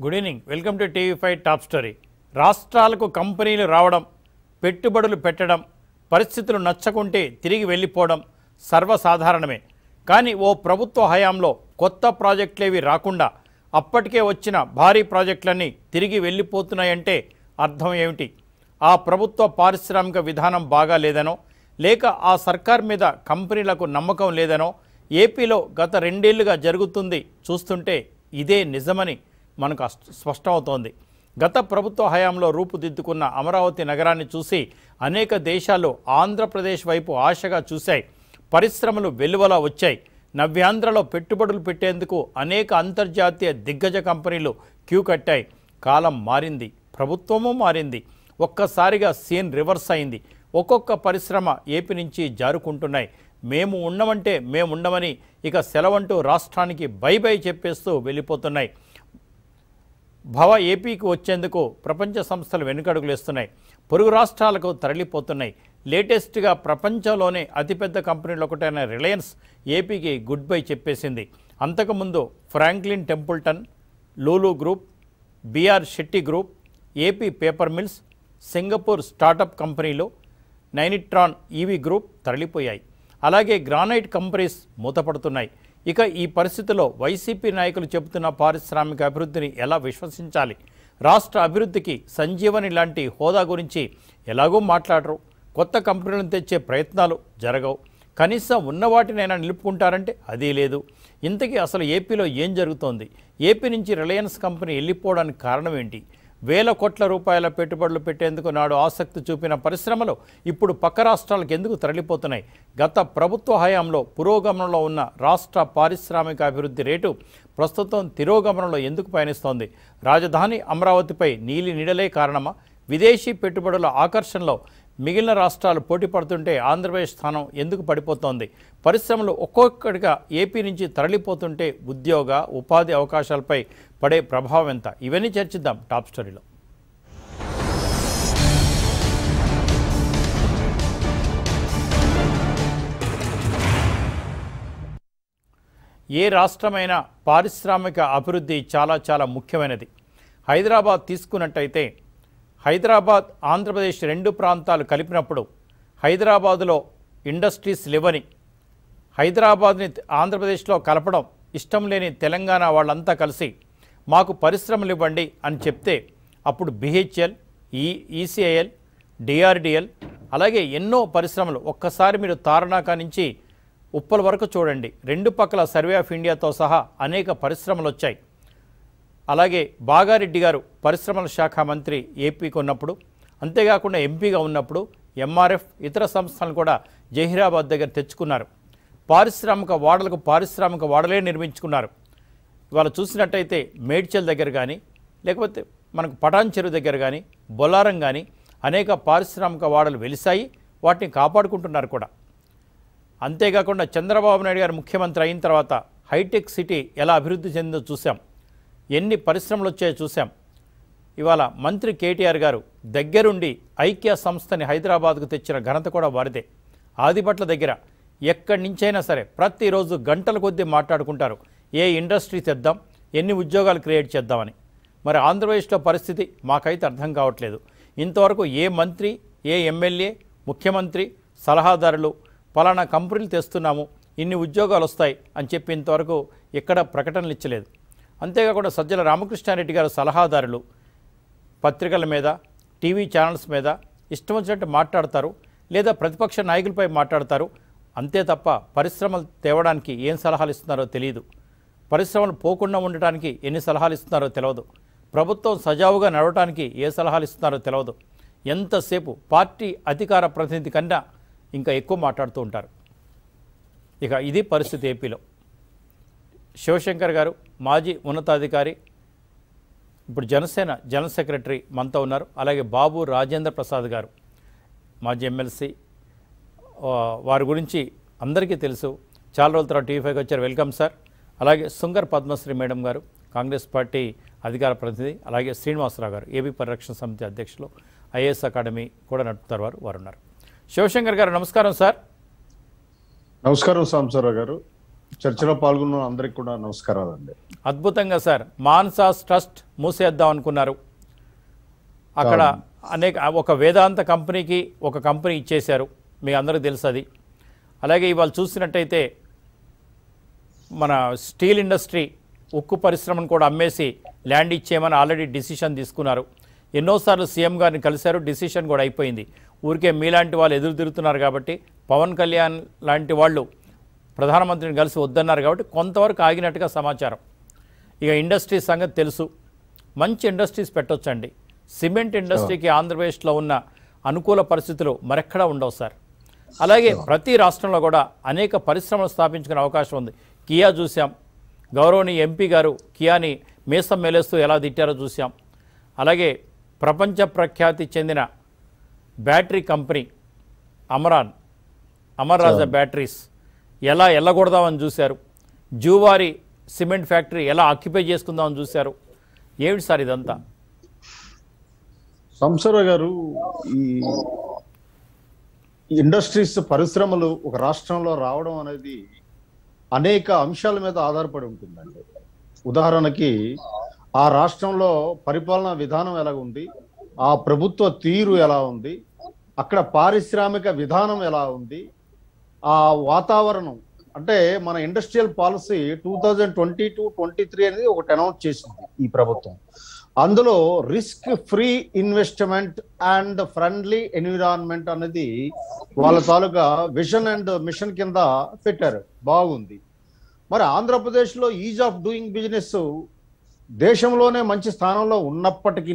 Good evening welcome to TV five top story రాష్ట్రాలకు కంపెనీలు రావడం పెట్టుబడులు పెట్టడం పరిస్థితులు నచ్చకుంటే తిరిగి వెళ్ళిపోవడం సర్వసాధారణమే కానీ ఓ ప్రభుత్వ హయాంలో కొత్త ప్రాజెక్టులేవి రాకుండా అప్పటికే వచ్చిన భారీ ప్రాజెక్టులన్నీ తిరిగి వెళ్ళిపోతున్నాయంటే అర్థం ఏమిటి ఆ ప్రభుత్వ పారిశ్రామిక విధానం బాగా లేదనో లేక ఆ సర్కార్ మీద కంపెనీలకు నమ్మకం లేదనో ఏపీలో గత రెండేళ్లుగా జరుగుతుంది చూస్తుంటే ఇదే నిజమని మనకు అస్- స్పష్టమవుతోంది గత ప్రభుత్వ హయాంలో రూపుదిద్దుకున్న అమరావతి నగరాన్ని చూసి అనేక దేశాలు ఆంధ్రప్రదేశ్ వైపు ఆశగా చూశాయి పరిశ్రమలు వెలువలా వచ్చాయి నవ్యాంధ్రలో పెట్టుబడులు పెట్టేందుకు అనేక అంతర్జాతీయ దిగ్గజ కంపెనీలు క్యూ కట్టాయి కాలం మారింది ప్రభుత్వము మారింది ఒక్కసారిగా సీన్ రివర్స్ అయింది ఒక్కొక్క పరిశ్రమ ఏపీ నుంచి జారుకుంటున్నాయి మేము ఉండమంటే మేము ఉండమని ఇక సెలవంటూ రాష్ట్రానికి బై బై చెప్పేస్తూ వెళ్ళిపోతున్నాయి భవ ఏపీకి వచ్చేందుకు ప్రపంచ సంస్థలు వెనుకడుగులేస్తున్నాయి పొరుగు రాష్ట్రాలకు తరలిపోతున్నాయి లేటెస్ట్గా ప్రపంచంలోనే అతిపెద్ద కంపెనీలు ఒకటైన రిలయన్స్ ఏపీకి గుడ్ బై చెప్పేసింది అంతకుముందు Franklin Templeton Lulu group BR Shetty group AP paper mills Singapore startup కంపెనీలు నైనిట్రాన్ ఈవీ గ్రూప్ తరలిపోయాయి అలాగే గ్రానైట్ కంపెనీస్ మూతపడుతున్నాయి ఇక ఈ పరిస్థితిలో వైసీపీ నాయకులు చెబుతున్న పారిశ్రామిక అభివృద్ధిని ఎలా విశ్వసించాలి రాష్ట్ర అభివృద్ధికి సంజీవని లాంటి హోదా గురించి ఎలాగో మాట్లాడరు కొత్త కంపెనీలను తెచ్చే ప్రయత్నాలు జరగవు కనీసం ఉన్న వాటినైనా నిలుపుకుంటారంటే అదీ లేదు ఇంతకీ అసలు ఏపీలో ఏం జరుగుతోంది ఏపీ నుంచి రిలయన్స్ కంపెనీ వెళ్ళిపోవడానికి కారణం ఏంటి వేల కోట్ల రూపాయల పెట్టుబడులు పెట్టేందుకు నాడు ఆసక్తి చూపిన పరిశ్రమలు ఇప్పుడు పక్క రాష్ట్రాలకు ఎందుకు తరలిపోతున్నాయి గత ప్రభుత్వ హయాంలో పురోగమనంలో ఉన్న రాష్ట్ర పారిశ్రామిక అభివృద్ధి రేటు ప్రస్తుతం తిరోగమనంలో ఎందుకు పయనిస్తోంది రాజధాని అమరావతిపై నీలి నీడలే కారణమా విదేశీ పెట్టుబడుల ఆకర్షణలో మిగిలిన రాష్ట్రాలు పోటీ పడుతుంటే ఆంధ్రప్రదేశ్ స్థానం ఎందుకు పడిపోతోంది పరిశ్రమలు ఒక్కొక్కటిగా ఏపీ నుంచి తరలిపోతుంటే ఉద్యోగ ఉపాధి అవకాశాలపై పడే ప్రభావం ఎంత ఇవన్నీ చర్చిద్దాం టాప్ స్టోరీలో ఏ రాష్ట్రమైనా పారిశ్రామిక అభివృద్ధి చాలా చాలా ముఖ్యమైనది హైదరాబాద్ తీసుకున్నట్టయితే హైదరాబాద్ ఆంధ్రప్రదేశ్ రెండు ప్రాంతాలు కలిపినప్పుడు హైదరాబాదులో ఇండస్ట్రీస్ లేవని హైదరాబాద్ని ఆంధ్రప్రదేశ్లో కలపడం ఇష్టం లేని తెలంగాణ వాళ్ళంతా కలిసి మాకు పరిశ్రమలు ఇవ్వండి అని చెప్తే అప్పుడు బిహెచ్ఎల్ ఈ ఈసీఐఎల్ డిఆర్డిఎల్ అలాగే ఎన్నో పరిశ్రమలు ఒక్కసారి మీరు తారణాక నుంచి ఉప్పల వరకు చూడండి రెండు పక్కల సర్వే ఆఫ్ ఇండియాతో సహా అనేక పరిశ్రమలు వచ్చాయి అలాగే బాగారెడ్డి గారు పరిశ్రమల శాఖ మంత్రి ఏపీకి ఉన్నప్పుడు అంతేకాకుండా ఎంపీగా ఉన్నప్పుడు ఎంఆర్ఎఫ్ ఇతర సంస్థలను కూడా జహీరాబాద్ దగ్గర తెచ్చుకున్నారు పారిశ్రామిక వాడలకు పారిశ్రామిక వాడలే నిర్మించుకున్నారు ఇవాళ చూసినట్టయితే మేడ్చల్ దగ్గర కానీ లేకపోతే మనకు పటాన్ చెరువు దగ్గర కానీ బొల్లారం కానీ అనేక పారిశ్రామిక వాడలు వెలిసాయి వాటిని కాపాడుకుంటున్నారు కూడా అంతేకాకుండా చంద్రబాబు నాయుడు గారు ముఖ్యమంత్రి అయిన తర్వాత హైటెక్ సిటీ ఎలా అభివృద్ధి చెందిందో చూసాం ఎన్ని పరిశ్రమలు వచ్చాయో చూసాం ఇవాళ మంత్రి కేటీఆర్ గారు దగ్గరుండి ఐక్య సంస్థని హైదరాబాద్కు తెచ్చిన ఘనత కూడా వారిదే ఆదిపట్ల దగ్గర ఎక్కడి నుంచైనా సరే ప్రతిరోజు గంటల కొద్దీ మాట్లాడుకుంటారు ఏ ఇండస్ట్రీ తెద్దాం ఎన్ని ఉద్యోగాలు క్రియేట్ చేద్దామని మరి ఆంధ్రప్రదేశ్లో పరిస్థితి మాకైతే అర్థం కావట్లేదు ఇంతవరకు ఏ మంత్రి ఏ ఎమ్మెల్యే ముఖ్యమంత్రి సలహాదారులు పలానా కంపెనీలు తెస్తున్నాము ఇన్ని ఉద్యోగాలు వస్తాయి అని చెప్పి ఇంతవరకు ఎక్కడ ప్రకటనలు ఇచ్చలేదు అంతేకాకుండా సజ్జల రామకృష్ణారెడ్డి గారు సలహాదారులు పత్రికల మీద టీవీ ఛానల్స్ మీద ఇష్టం వచ్చినట్టు మాట్లాడతారు లేదా ప్రతిపక్ష నాయకులపై మాట్లాడతారు అంతే తప్ప పరిశ్రమలు తేవడానికి ఏం సలహాలు ఇస్తున్నారో తెలియదు పరిశ్రమలు పోకుండా ఉండటానికి ఎన్ని సలహాలు ఇస్తున్నారో తెలియదు ప్రభుత్వం సజావుగా నడవటానికి ఏ సలహాలు ఇస్తున్నారో తెలియదు ఎంతసేపు పార్టీ అధికార ప్రతినిధి కన్నా ఇంకా ఎక్కువ మాట్లాడుతూ ఉంటారు ఇక ఇది పరిస్థితి ఏపీలో శివశంకర్ గారు మాజీ ఉన్నతాధికారి ఇప్పుడు జనసేన జనరల్ సెక్రటరీ మనతో ఉన్నారు అలాగే బాబు రాజేంద్ర ప్రసాద్ గారు మాజీ ఎమ్మెల్సీ ఆ, వారి గురించి అందరికీ తెలుసు చాలా రోజుల తర్వాత టీవీ ఫైవ్కి వచ్చారు వెల్కమ్ సార్ అలాగే సుంగర్ పద్మశ్రీ మేడం గారు కాంగ్రెస్ పార్టీ అధికార ప్రతినిధి అలాగే శ్రీనివాసరావు గారు ఏబీ పరిరక్షణ సమితి అధ్యక్షులు ఐఏఎస్ అకాడమీ కూడా నడుపుతారు వారు వారు ఉన్నారు శివశంకర్ గారు నమస్కారం సార్ నమస్కారం సాంబశివరావు గారు చర్చలో పాల్గొన్న అందరికి కూడా నమస్కారాలండి అద్భుతంగా సార్ మాన్సాస్ ట్రస్ట్ మూసేద్దాం అనుకున్నారు అక్కడ అనేక ఒక వేదాంత కంపెనీకి ఒక కంపెనీ ఇచ్చేశారు మీ అందరికీ తెలుసు అది అలాగే ఇవాళ చూసినట్టయితే మన స్టీల్ ఇండస్ట్రీ ఉక్కు పరిశ్రమను కూడా అమ్మేసి ల్యాండ్ ఇచ్చేయమని ఆల్రెడీ డిసిషన్ తీసుకున్నారు ఎన్నోసార్లు సీఎం గారిని కలిశారు డిసిషన్ కూడా అయిపోయింది ఊరికే మీలాంటి వాళ్ళు ఎదురు తిరుగుతున్నారు కాబట్టి పవన్ కళ్యాణ్ లాంటి వాళ్ళు ప్రధానమంత్రిని కలిసి వద్దన్నారు కాబట్టి కొంతవరకు ఆగినట్టుగా సమాచారం ఇక ఇండస్ట్రీస్ సంగతి తెలుసు మంచి ఇండస్ట్రీస్ పెట్టొచ్చండి సిమెంట్ ఇండస్ట్రీకి ఆంధ్రప్రదేశ్లో ఉన్న అనుకూల పరిస్థితులు మరెక్కడా ఉండవు సార్ అలాగే ప్రతి రాష్ట్రంలో కూడా అనేక పరిశ్రమలు స్థాపించుకునే అవకాశం ఉంది కియా చూసాం గౌరవనీయ ఎంపీ గారు కియాని మీసం మేలేస్తూ ఎలా తిట్టారో చూసాం అలాగే ప్రపంచ ప్రఖ్యాతి చెందిన battery company Amaron Amar Raja batteries ఎలా ఎల్లగొడదామని చూశారు జూవారి సిమెంట్ ఫ్యాక్టరీ ఎలా ఆక్యుపై చేసుకుందామని చూశారు ఏమిటి సార్ ఇదంతా సంసరావు గారు ఈ ఇండస్ట్రీస్ పరిశ్రమలు ఒక రాష్ట్రంలో రావడం అనేది అనేక అంశాల మీద ఆధారపడి ఉంటుందండి ఉదాహరణకి ఆ రాష్ట్రంలో పరిపాలనా విధానం ఎలా ఉంది ఆ ప్రభుత్వ తీరు ఎలా ఉంది అక్కడ పారిశ్రామిక విధానం ఎలా ఉంది ఆ వాతావరణం అంటే మన industrial policy two thousand twenty two twenty three అనేది ఒకటి అనౌన్స్ చేసింది ఈ ప్రభుత్వం అందులో risk free investment and friendly environment అనేది వాళ్ళ తాలూకా విజన్ అండ్ మిషన్ కింద పెట్టారు బాగుంది మరి ఆంధ్రప్రదేశ్లో ఈజ్ ఆఫ్ డూయింగ్ బిజినెస్ దేశంలోనే మంచి స్థానంలో ఉన్నప్పటికీ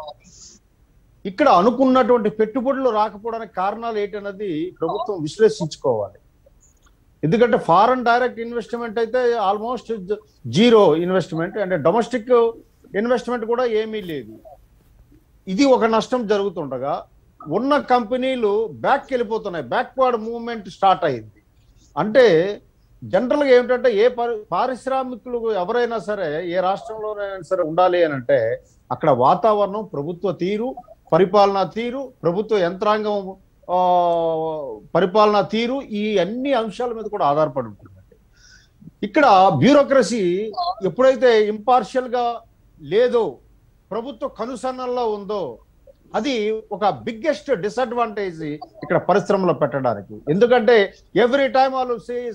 ఇక్కడ అనుకున్నటువంటి పెట్టుబడులు రాకపోవడానికి కారణాలు ఏంటన్నది ప్రభుత్వం విశ్లేషించుకోవాలి ఎందుకంటే ఫారెన్ డైరెక్ట్ ఇన్వెస్ట్మెంట్ అయితే ఆల్మోస్ట్ జీరో ఇన్వెస్ట్మెంట్ అంటే డొమెస్టిక్ ఇన్వెస్ట్మెంట్ కూడా ఏమీ లేదు ఇది ఒక నష్టం జరుగుతుండగా ఉన్న కంపెనీలు బ్యాక్ వెళ్ళిపోతున్నాయి బ్యాక్వర్డ్ మూవ్మెంట్ స్టార్ట్ అయింది అంటే జనరల్గా ఏమిటంటే ఏ పరి పారిశ్రామికులు ఎవరైనా సరే ఏ రాష్ట్రంలోనైనా సరే ఉండాలి అని అంటే అక్కడ వాతావరణం ప్రభుత్వ తీరు పరిపాలనా తీరు ప్రభుత్వ యంత్రాంగం ఆ, పరిపాలనా తీరు ఈ అన్ని అంశాల మీద కూడా ఆధారపడి ఉంటుందండి ఇక్కడ బ్యూరోక్రసీ ఎప్పుడైతే ఇంపార్షియల్ గా లేదో ప్రభుత్వ కనుసన్నల్లో ఉందో అది ఒక బిగ్గెస్ట్ డిసడ్వాంటేజ్ ఇక్కడ పరిశ్రమలో పెట్టడానికి ఎందుకంటే ఎవ్రీ టైం వాళ్ళు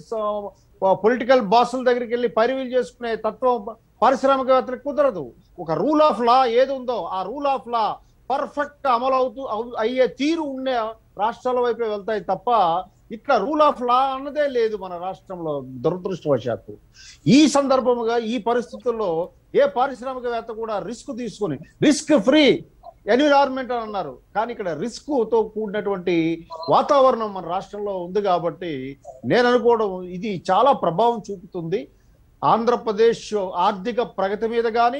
పొలిటికల్ బాసుల దగ్గరికి వెళ్ళి పరివీలు చేసుకునే తత్వం పారిశ్రామికవేత్తలకు కుదరదు ఒక రూల్ ఆఫ్ లా ఏది ఉందో ఆ రూల్ ఆఫ్ లా పర్ఫెక్ట్ అమలు అవుతూ అవు- అయ్యే తీరు ఉండే రాష్ట్రాల వైపే వెళ్తాయి తప్ప ఇక్కడ రూల్ ఆఫ్ లా అన్నదే లేదు మన రాష్ట్రంలో దురదృష్టవశాత్తు ఈ సందర్భముగా ఈ పరిస్థితుల్లో ఏ పారిశ్రామికవేత్త కూడా రిస్క్ తీసుకొని రిస్క్ ఫ్రీ ఎన్విరాన్మెంట్ అని అన్నారు కానీ ఇక్కడ రిస్క్ తో కూడినటువంటి వాతావరణం మన రాష్ట్రంలో ఉంది కాబట్టి నేను అనుకోవడం ఇది చాలా ప్రభావం చూపుతుంది ఆంధ్రప్రదేశ్ ఆర్థిక ప్రగతి మీద కానీ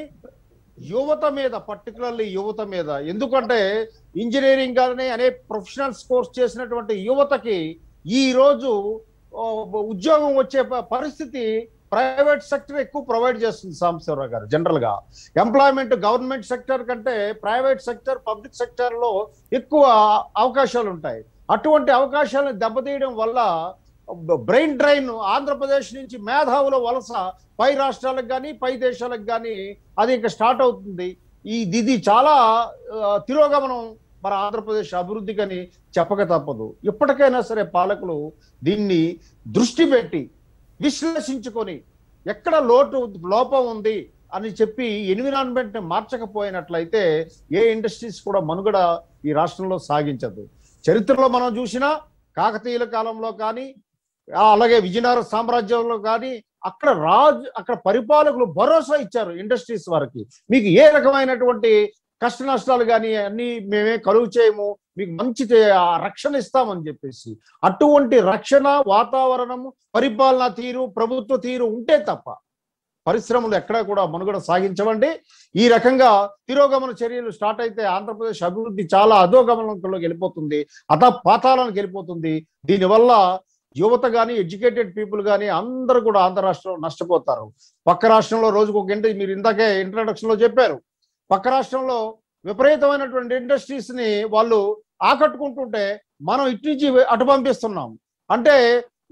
యువత మీద పర్టికులర్లీ యువత మీద ఎందుకంటే ఇంజనీరింగ్ కానీ అనేక ప్రొఫెషనల్స్ కోర్స్ చేసినటువంటి యువతకి ఈ రోజు ఆ, ఉద్యోగం వచ్చే ప- పరిస్థితి ప్రైవేట్ సెక్టర్ ఎక్కువ ప్రొవైడ్ చేస్తుంది సాంబశివరావు గారు జనరల్ గా ఎంప్లాయ్మెంట్ గవర్నమెంట్ సెక్టర్ కంటే ప్రైవేట్ సెక్టర్ పబ్లిక్ సెక్టర్ లో ఎక్కువ అవకాశాలు ఉంటాయి అటువంటి అవకాశాలను దెబ్బతీయడం వల్ల బ్రెయిన్ డ్రైన్ ఆంధ్రప్రదేశ్ నుంచి మేధావుల వలస పై రాష్ట్రాలకు కానీ పై దేశాలకు కానీ అది ఇంకా స్టార్ట్ అవుతుంది ఈ ఇది చాలా ఆ, తిరోగమనం మన ఆంధ్రప్రదేశ్ అభివృద్ధికని చెప్పక తప్పదు ఇప్పటికైనా సరే పాలకులు దీన్ని దృష్టి పెట్టి విశ్లేషించుకొని ఎక్కడ లోటు లోపం ఉంది అని చెప్పి ఎన్విరాన్మెంట్ మార్చకపోయినట్లయితే ఏ ఇండస్ట్రీస్ కూడా మనుగడ ఈ రాష్ట్రంలో సాగించదు చరిత్రలో మనం చూసినా కాకతీయుల కాలంలో కానీ ఆ, అలాగే విజయనగర సామ్రాజ్యంలో కానీ అక్కడ రాజు అక్కడ పరిపాలకులు భరోసా ఇచ్చారు ఇండస్ట్రీస్ వారికి మీకు ఏ రకమైనటువంటి కష్ట నష్టాలు కానీ అన్ని మేమే కలుగు చేయము మీకు మంచి తే- ఆ రక్షణ ఇస్తామని చెప్పేసి అటువంటి రక్షణ వాతావరణము పరిపాలనా తీరు ప్రభుత్వ తీరు ఉంటే తప్ప పరిశ్రమలు ఎక్కడా కూడా మనుగడ సాగించవండి ఈ రకంగా తిరోగమన చర్యలు స్టార్ట్ అయితే ఆంధ్రప్రదేశ్ అభివృద్ధి చాలా అధోగమనంలోకి వెళ్ళిపోతుంది అత పాతాళానికి వెళ్ళిపోతుంది దీనివల్ల యువత కానీ ఎడ్యుకేటెడ్ పీపుల్ కానీ అందరూ కూడా ఆంధ్ర రాష్ట్రంలో నష్టపోతారు పక్క రాష్ట్రంలో రోజుకు ఒక ఇంటి మీరు ఇందాకే ఇంట్రడక్షన్ లో చెప్పారు పక్క రాష్ట్రంలో విపరీతమైనటువంటి ఇండస్ట్రీస్ ని వాళ్ళు ఆకట్టుకుంటుంటే మనం ఇటు నుంచి అటు పంపిస్తున్నాం అంటే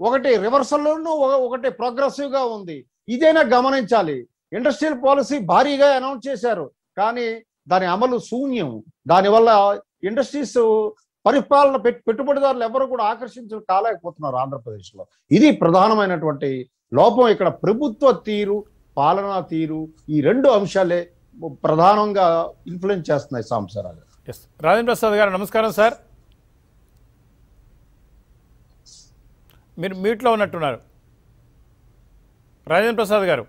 ఒకటి రివర్సల్లోనూ ఒకటి ప్రోగ్రెసివ్ గా ఉంది ఇదైనా గమనించాలి ఇండస్ట్రియల్ పాలసీ భారీగా అనౌన్స్ చేశారు కానీ దాని అమలు శూన్యం దానివల్ల ఇండస్ట్రీస్ పరిపాలన పెట్- పెట్టుబడిదారులు ఎవరు కూడా ఆకర్షించ కాలేకపోతున్నారు ఆంధ్రప్రదేశ్లో ఇది ప్రధానమైనటువంటి లోపం ఇక్కడ ప్రభుత్వ తీరు పాలనా తీరు ఈ రెండు అంశాలే ప్రధానంగా ఇన్ఫ్లుయెన్స్ చేస్తున్నాయి సాంసరాలు ఎస్ రాజేంద్ర ప్రసాద్ గారు నమస్కారం సార్ మీరు మ్యూట్లో ఉన్నట్టున్నారు రాజేంద్ర ప్రసాద్ గారు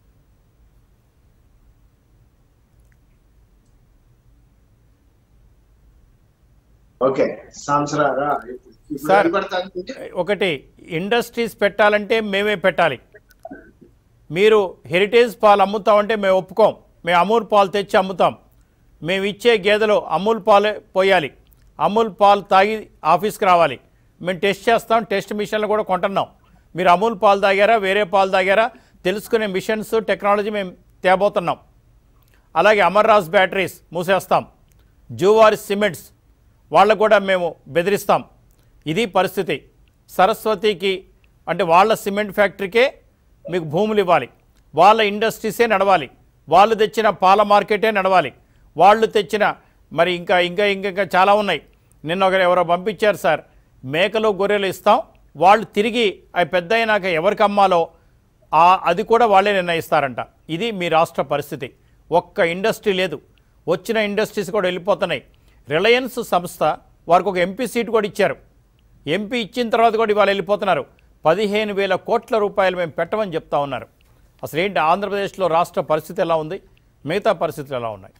ఓకే సంవత్సరారా ఇప్పుడు సార్. వినపడుతుందంటే ఒకటి ఇండస్ట్రీస్ పెట్టాలంటే మేమే పెట్టాలి మీరు హెరిటేజ్ పాలు అమ్ముతామంటే మేము ఒప్పుకోం మేము అమూల్ పాలు తెచ్చి అమ్ముతాం మేము ఇచ్చే గేదెలు అమూల్ పాలే పోయాలి అమూల్ పాలు తాగి ఆఫీస్కి రావాలి మేము టెస్ట్ చేస్తాం టెస్ట్ మిషన్లు కూడా కొంటున్నాం మీరు అమూల్ పాలు తాగారా వేరే పాలు తాగారా తెలుసుకునే మిషన్స్ టెక్నాలజీ మేము తేబోతున్నాం అలాగే అమర్రాజ్ బ్యాటరీస్ మూసేస్తాం జూవారి సిమెంట్స్ వాళ్ళకు కూడా మేము బెదిరిస్తాం ఇది పరిస్థితి సరస్వతికి అంటే వాళ్ళ సిమెంట్ ఫ్యాక్టరీకే మీకు భూములు ఇవ్వాలి వాళ్ళ ఇండస్ట్రీసే నడవాలి వాళ్ళు తెచ్చిన పాల మార్కెటే నడవాలి వాళ్ళు తెచ్చిన మరి ఇంకా ఇంకా ఇంకా ఇంకా చాలా ఉన్నాయి నిన్న ఒకరు ఎవరో పంపించారు సార్ మేకలు గొర్రెలు ఇస్తాం వాళ్ళు తిరిగి అవి పెద్ద అయినాక ఎవరికి అమ్మాలో ఆ అది కూడా వాళ్ళే నిర్ణయిస్తారంట ఇది మీ రాష్ట్ర పరిస్థితి ఒక్క ఇండస్ట్రీ లేదు వచ్చిన ఇండస్ట్రీస్ కూడా వెళ్ళిపోతున్నాయి రిలయన్స్ సంస్థ వారికి ఒక ఎంపీ సీట్ కూడా ఇచ్చారు ఎంపీ ఇచ్చిన తర్వాత కూడా ఇవాళ వెళ్ళిపోతున్నారు పదిహేను వేల కోట్ల రూపాయలు మేము పెట్టమని చెప్తా ఉన్నారు అసలు ఏంటి ఆంధ్రప్రదేశ్లో రాష్ట్ర పరిస్థితి ఎలా ఉంది మిగతా పరిస్థితులు ఎలా ఉన్నాయి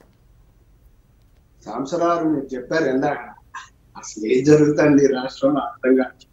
సంవత్సరాలు మీరు చెప్పారు ఎందాక అసలు ఏం జరుగుతుంది ఈ రాష్ట్రంలో అర్థం కాదు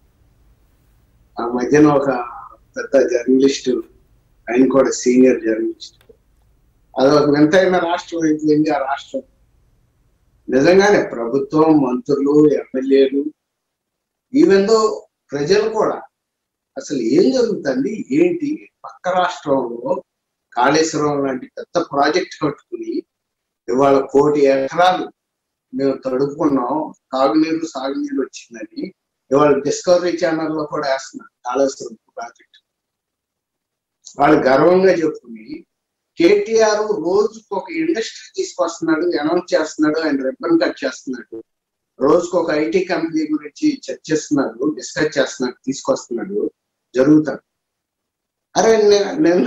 ఆ మధ్యన ఒక పెద్ద జర్నలిస్ట్ ఆయన కూడా సీనియర్ జర్నలిస్ట్ అదొక వింతైన రాష్ట్రం అయిపోయింది ఆ రాష్ట్రం నిజంగానే ప్రభుత్వం మంత్రులు ఎమ్మెల్యేలు ఈవెందో ప్రజలు కూడా అసలు ఏం జరుగుతుంది ఏంటి పక్క రాష్ట్రంలో కాళేశ్వరం లాంటి పెద్ద ప్రాజెక్ట్ కట్టుకుని ఇవాళ కోటి ఎకరాలు మేము తడుపుకున్నాం తాగునీరు సాగునీరు వచ్చిందని ఇవాళ డిస్కవరీ ఛానల్ లో కూడా వేస్తున్నారు కాళేశ్వరం ప్రాజెక్ట్ వాళ్ళు గర్వంగా చెప్పుకుని కేటీఆర్ రోజుకు ఒక ఇండస్ట్రీ తీసుకొస్తున్నాడు అనౌన్స్ చేస్తున్నాడు ఆయన రిబ్బన్ కట్ చేస్తున్నాడు రోజుకు ఒక ఐటీ కంపెనీ గురించి చర్చిస్తున్నాడు డిస్కస్ చేస్తున్నాడు తీసుకొస్తున్నాడు జరుగుతాడు అరే నే- నేను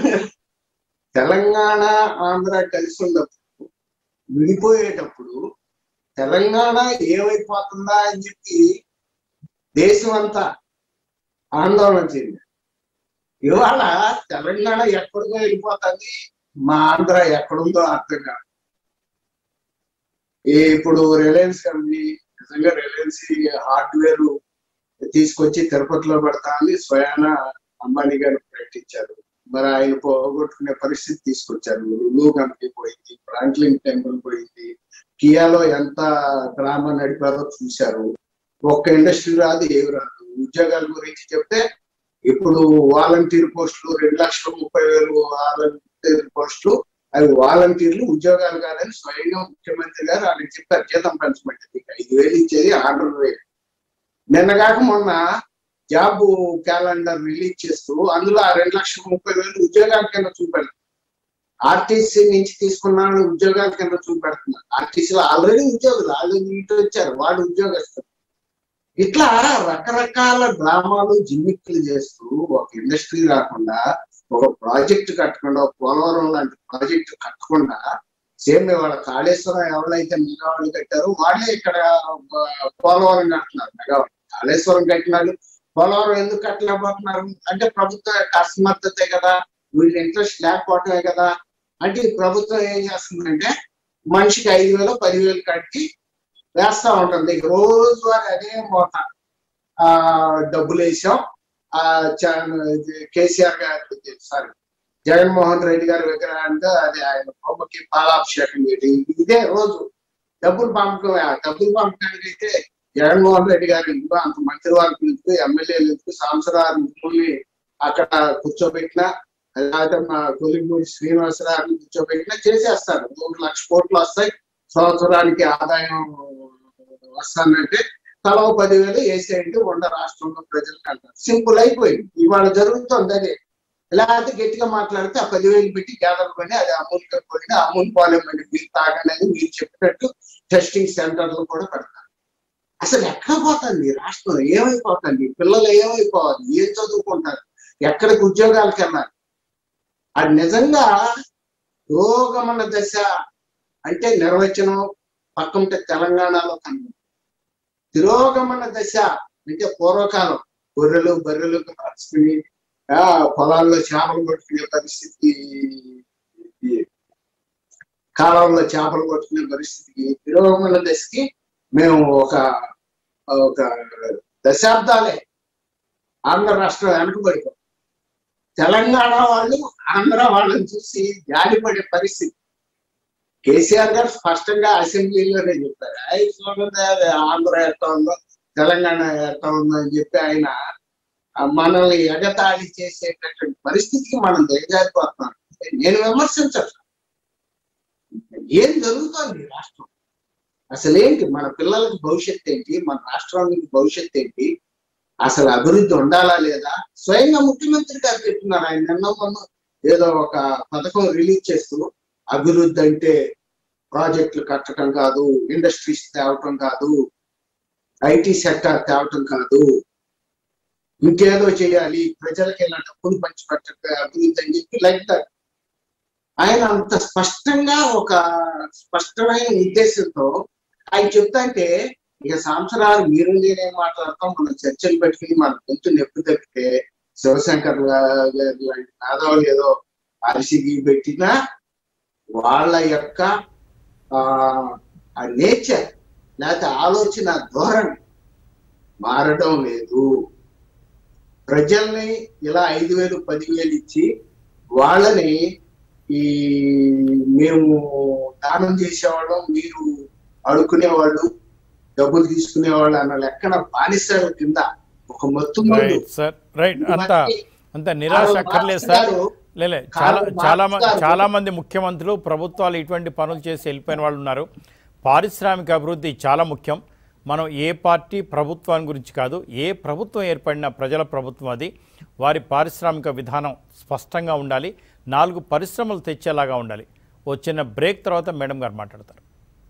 తెలంగాణ ఆంధ్ర కలిసి ఉన్నప్పుడు విడిపోయేటప్పుడు తెలంగాణ ఏమైపోతుందా అని చెప్పి దేశం అంతా ఆందోళన చెంది ఇవాళ తెలంగాణ ఎక్కడికో వెళ్ళిపోతుంది మా ఆంధ్ర ఎక్కడుందో అర్థం కాదు ఈ ఇప్పుడు రిలయన్స్ కంపెనీ నిజంగా రిలయన్స్ హార్డ్వేర్ తీసుకొచ్చి తిరుపతిలో పెడతా అని స్వయాన అంబానీ గారు ప్రకటించారు మరి ఆయన పోగొట్టుకునే పరిస్థితి తీసుకొచ్చారు లులు కంపెనీ పోయింది ఫ్రాంక్లిన్ టెంపుల్ పోయింది కియాలో ఎంత డ్రామా నడిపారో చూశారు ఒక్క ఇండస్ట్రీ రాదు ఏమి రాదు ఉద్యోగాల గురించి చెప్తే ఇప్పుడు వాలంటీర్ పోస్టులు రెండు లక్షల ముప్పై వేలు వాలంటీర్ పోస్టులు అవి వాలంటీర్లు ఉద్యోగాలు కాదని స్వయంగా ముఖ్యమంత్రి గారు వాళ్ళకి చెప్పారు జీతం పెంచమంటే మీకు ఐదు వేలు ఇచ్చేది ఆర్డర్ వేలు నిన్నగాక మొన్న జాబ్ క్యాలెండర్ రిలీజ్ చేస్తూ అందులో ఆ రెండు లక్షల ముప్పై వేలు ఉద్యోగాల కింద చూపెడతారు ఆర్టీసీ నుంచి తీసుకున్న వాళ్ళు ఉద్యోగాల కింద చూపెడుతున్నారు ఆర్టీసీలో ఆల్రెడీ ఉద్యోగులు ఆల్రెడీ ఇటు వచ్చారు వాళ్ళు ఉద్యోగస్తులు ఇట్లా రకరకాల డ్రామాలు జిమ్మిక్కులు చేస్తూ ఒక ఇండస్ట్రీ రాకుండా ఒక ప్రాజెక్ట్ కట్టకుండా ఒక పోలవరం లాంటి ప్రాజెక్ట్ కట్టకుండా సేమ్ వాళ్ళ కాళేశ్వరం ఎవరైతే మెగావాళ్ళు కట్టారో వాళ్ళే ఇక్కడ ఆ, పోలవరం కట్టున్నారు మెగావాళ్ళు కాళేశ్వరం కట్టినారు పోలవరం ఎందుకు కట్టలేకపోతున్నారు అంటే ప్రభుత్వం యొక్క అసమర్థతే కదా వీళ్ళ ఇంట్రెస్ట్ లేకపోవటమే కదా అంటే ఈ ప్రభుత్వం ఏం చేస్తుందంటే మనిషికి ఐదు వేలు పదివేలు కట్టి వేస్తా ఉంటుంది రోజు అదే మోత ఆ డబ్బులు వేసాం ఆ చ- ఇది కేసీఆర్ గారు సారీ జగన్మోహన్ రెడ్డి గారి విగ్రహానికి అది ఆయన బొమ్మకి పాలాభిషేకం చేయడం ఇదే రోజు డబ్బులు పంపకం ఆ డబ్బులు పంపకానికి అయితే జగన్మోహన్ రెడ్డి గారి ఇంట్లో అంత మంత్రి వారికి ఎందుకు ఎమ్మెల్యేలు ఎందుకు సంవత్సరాలు అక్కడ కూర్చోబెట్టినా లేకపోతే మా కొలిమూరి శ్రీనివాసరావు కూర్చోబెట్టినా చేసేస్తారు మూడు లక్ష కోట్లు వస్తాయి సంవత్సరానికి ఆదాయం వస్తానంటే తలో పదివేలు వేసేయండి ఉండ రాష్ట్రంలో ప్రజలకు అంటారు సింపుల్ అయిపోయింది ఇవాళ జరుగుతుంది అదే లేకపోతే గట్టిగా మాట్లాడితే ఆ పదివేలు పెట్టి గ్యాదర్ కొని అది అమూల్ కొని అమూల్ పార్లమెంట్ మీరు తాగండి అని మీరు చెప్పినట్టు టెస్టింగ్ సెంటర్లు కూడా పెడతారు అసలు ఎక్కడ పోతుంది ఈ రాష్ట్రం ఏమైపోతుంది పిల్లలు ఏమైపోవాలి ఏం చదువుకుంటారు ఎక్కడికి ఉద్యోగాలకు వెళ్ళాలి అది నిజంగా రోగమన దశ అంటే నిర్వచనం పక్కంటే తెలంగాణలో కనుక తిరోగమన దశ అంటే పూర్వకాలం గొర్రెలు బర్రెలు కాసుకుని ఆ పొలాల్లో చేపలు పట్టుకునే పరిస్థితి ఈ కాలంలో చేపలు పట్టుకునే పరిస్థితికి తిరోగమన దశకి మేము ఒక ఒక దశాబ్దాలే ఆంధ్ర రాష్ట్రం వెనకబడిపోం తెలంగాణ వాళ్ళు ఆంధ్ర వాళ్ళని చూసి జాలిపడే పరిస్థితి కేసీఆర్ గారు స్పష్టంగా అసెంబ్లీలోనే చెప్పారు "ఐ, చూడండి, అది ఆంధ్ర ఎట్లా ఉందో తెలంగాణ ఎట్లా ఉందో అని చెప్పి ఆయన ఆ, మనల్ని ఎగతాళి చేసేటటువంటి పరిస్థితికి మనం దిగజారిపోతున్నాం నేను విమర్శించట్లా ఏం జరుగుతోంది ఈ రాష్ట్రం అసలు ఏంటి మన పిల్లలకి భవిష్యత్తు ఏంటి మన రాష్ట్రానికి భవిష్యత్తు ఏంటి అసలు అభివృద్ధి ఉండాలా లేదా స్వయంగా ముఖ్యమంత్రి గారు చెప్తున్నారు ఆయన నిన్న మొన్న ఏదో ఒక పథకం రిలీజ్ చేస్తూ అభివృద్ధి అంటే ప్రాజెక్టులు కట్టడం కాదు ఇండస్ట్రీస్ తేవటం కాదు ఐటీ సెక్టర్ తేవటం కాదు ఇంకేదో చేయాలి ప్రజలకి ఇలా డబ్బులు పంచి పెట్టడం అభివృద్ధి అని చెప్పి లైక్ దట్ ఆయన అంత స్పష్టంగా ఒక స్పష్టమైన ఉద్దేశంతో ఆయన చెప్తాంటే ఇక సంవత్సరాలు మీరు నేనేం మాట్లాడతాం మనం చర్చలు పెట్టుకుని మన గొంతు నొప్పి తప్పితే శివశంకర్ గారు లాంటి మేధావులు ఏదో అరిసిగి పెట్టినా వాళ్ళ యొక్క ఆ నేచర్ లేకపోతే ఆలోచన ధోరణి మారడం లేదు ప్రజల్ని ఇలా ఐదు వేలు పదివేలు ఇచ్చి వాళ్ళని ఈ మేము దానం చేసేవాళ్ళం మీరు అడుక్కునేవాళ్ళు డబ్బులు తీసుకునేవాళ్ళు అన్న లెక్కన బానిసల కింద ఒక మత్తు మందు రైట్ సార్ రైట్ అంత ఇవన్నీ అంత నిరాశ కారు అక్కర్లేదు మార్క్స్ సార్ గారు లేలే చాలా కారు చాలా మార్క్స్ గారు- చాలా మంది ముఖ్యమంత్రులు ప్రభుత్వాలు ఇటువంటి పనులు చేసి వెళ్ళిపోయిన వాళ్ళు ఉన్నారు పారిశ్రామిక అభివృద్ధి చాలా ముఖ్యం మనం ఏ పార్టీ ప్రభుత్వాన్ని గురించి కాదు ఏ ప్రభుత్వం ఏర్పడిన ప్రజల ప్రభుత్వం అది వారి పారిశ్రామిక విధానం స్పష్టంగా ఉండాలి నాలుగు పరిశ్రమలు తెచ్చేలాగా ఉండాలి ఓ చిన్న బ్రేక్ తర్వాత మేడం గారు మాట్లాడతారు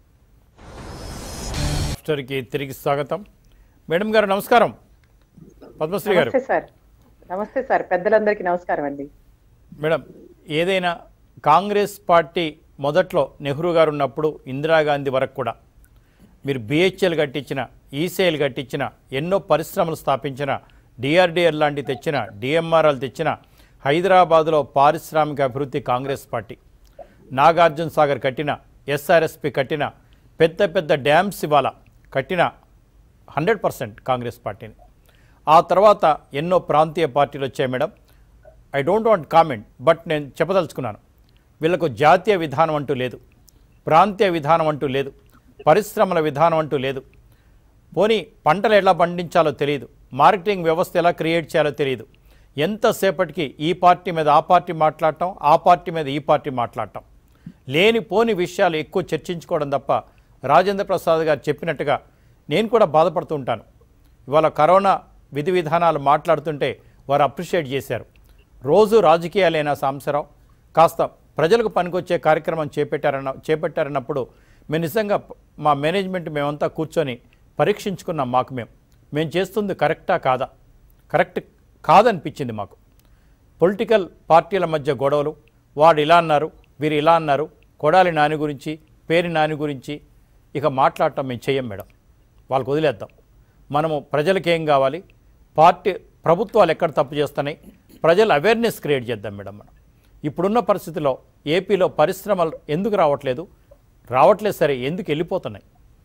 స్టోరీకి తిరిగి స్వాగతం మేడం గారు నమస్కారం పద్మశ్రీ గారు నమస్తే సార్ నమస్తే సార్ పెద్దలందరికీ నమస్కారం అండి మేడం ఏదైనా కాంగ్రెస్ పార్టీ మొదట్లో నెహ్రూ గారు ఉన్నప్పుడు ఇందిరాగాంధీ వరకు కూడా మీరు బిహెచ్ఎల్ కట్టించిన ఈసీఎల్ కట్టించిన ఎన్నో పరిశ్రమలు స్థాపించిన డిఆర్డిఎల్ లాంటి తెచ్చిన డిఎంఆర్ఎల్ తెచ్చిన హైదరాబాదులో పారిశ్రామిక అభివృద్ధి కాంగ్రెస్ పార్టీ నాగార్జున సాగర్ కట్టిన ఎస్ఆర్ఎస్పి కట్టిన పెద్ద పెద్ద డ్యామ్స్ ఇవాళ కట్టిన హండ్రెడ్ పర్సెంట్ కాంగ్రెస్ పార్టీని ఆ తర్వాత ఎన్నో ప్రాంతీయ పార్టీలు వచ్చాయి madam I don't want comment but నేను చెప్పదలుచుకున్నాను వీళ్ళకు జాతీయ విధానం అంటూ లేదు ప్రాంతీయ విధానం అంటూ లేదు పరిశ్రమల విధానం అంటూ లేదు పోనీ పంటలు ఎలా పండించాలో తెలియదు మార్కెటింగ్ వ్యవస్థ ఎలా క్రియేట్ చేయాలో తెలియదు ఎంతసేపటికి ఈ పార్టీ మీద ఆ పార్టీ మాట్లాడటం ఆ పార్టీ మీద ఈ పార్టీ మాట్లాడటం లేని పోని విషయాలు ఎక్కువ చర్చించుకోవడం తప్ప రాజేంద్ర ప్రసాద్ గారు చెప్పినట్టుగా నేను కూడా బాధపడుతూ ఉంటాను ఇవాళ కరోనా విధి విధానాలు మాట్లాడుతుంటే వారు అప్రిషియేట్ చేశారు రోజు రాజకీయాలైన సాంసరావు కాస్త ప్రజలకు పనికొచ్చే కార్యక్రమం చేపట్టారన్న చేపట్టారన్నప్పుడు మేము నిజంగా మా మేనేజ్మెంట్ మేమంతా కూర్చొని పరీక్షించుకున్నాం మాకు మేము మేము చేస్తుంది కరెక్టా కాదా కరెక్ట్ కాదనిపించింది మాకు పొలిటికల్ పార్టీల మధ్య గొడవలు వాడు ఇలా అన్నారు వీరు ఇలా అన్నారు కొడాలి నాని గురించి పేరు నాని గురించి ఇక మాట్లాడటం మేము చెయ్యం మేడం వాళ్ళకి వదిలేద్దాం మనము ప్రజలకు ఏం కావాలి పార్టీ ప్రభుత్వాలు ఎక్కడ తప్పు చేస్తున్నాయి ప్రజలు అవేర్నెస్ క్రియేట్ చేద్దాం మేడం మనం ఇప్పుడున్న పరిస్థితిలో ఏపీలో పరిశ్రమలు ఎందుకు రావట్లేదు రావట్లేదు సరే ఎందుకు వెళ్ళిపోతున్నాయి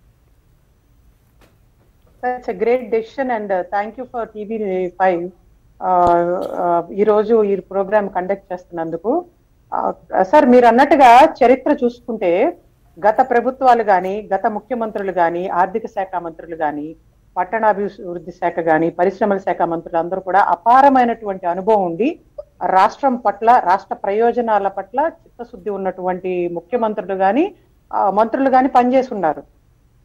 it's a great decision and thank you for TV five ఈ రోజు ఈ ప్రోగ్రామ్ కండక్ట్ చేస్తున్నందుకు సార్ మీరు అన్నట్టుగా చరిత్ర చూసుకుంటే గత ప్రభుత్వాలు కానీ గత ముఖ్యమంత్రులు కానీ ఆర్థిక శాఖ మంత్రులు కానీ పట్టణాభివృద్ధి శాఖ కానీ పరిశ్రమల శాఖ మంత్రులు అందరూ కూడా అపారమైనటువంటి అనుభవం ఉండి రాష్ట్రం పట్ల రాష్ట్ర ప్రయోజనాల పట్ల చిత్తశుద్ధి ఉన్నటువంటి ముఖ్యమంత్రులు కానీ మంత్రులు కానీ పనిచేసి ఉన్నారు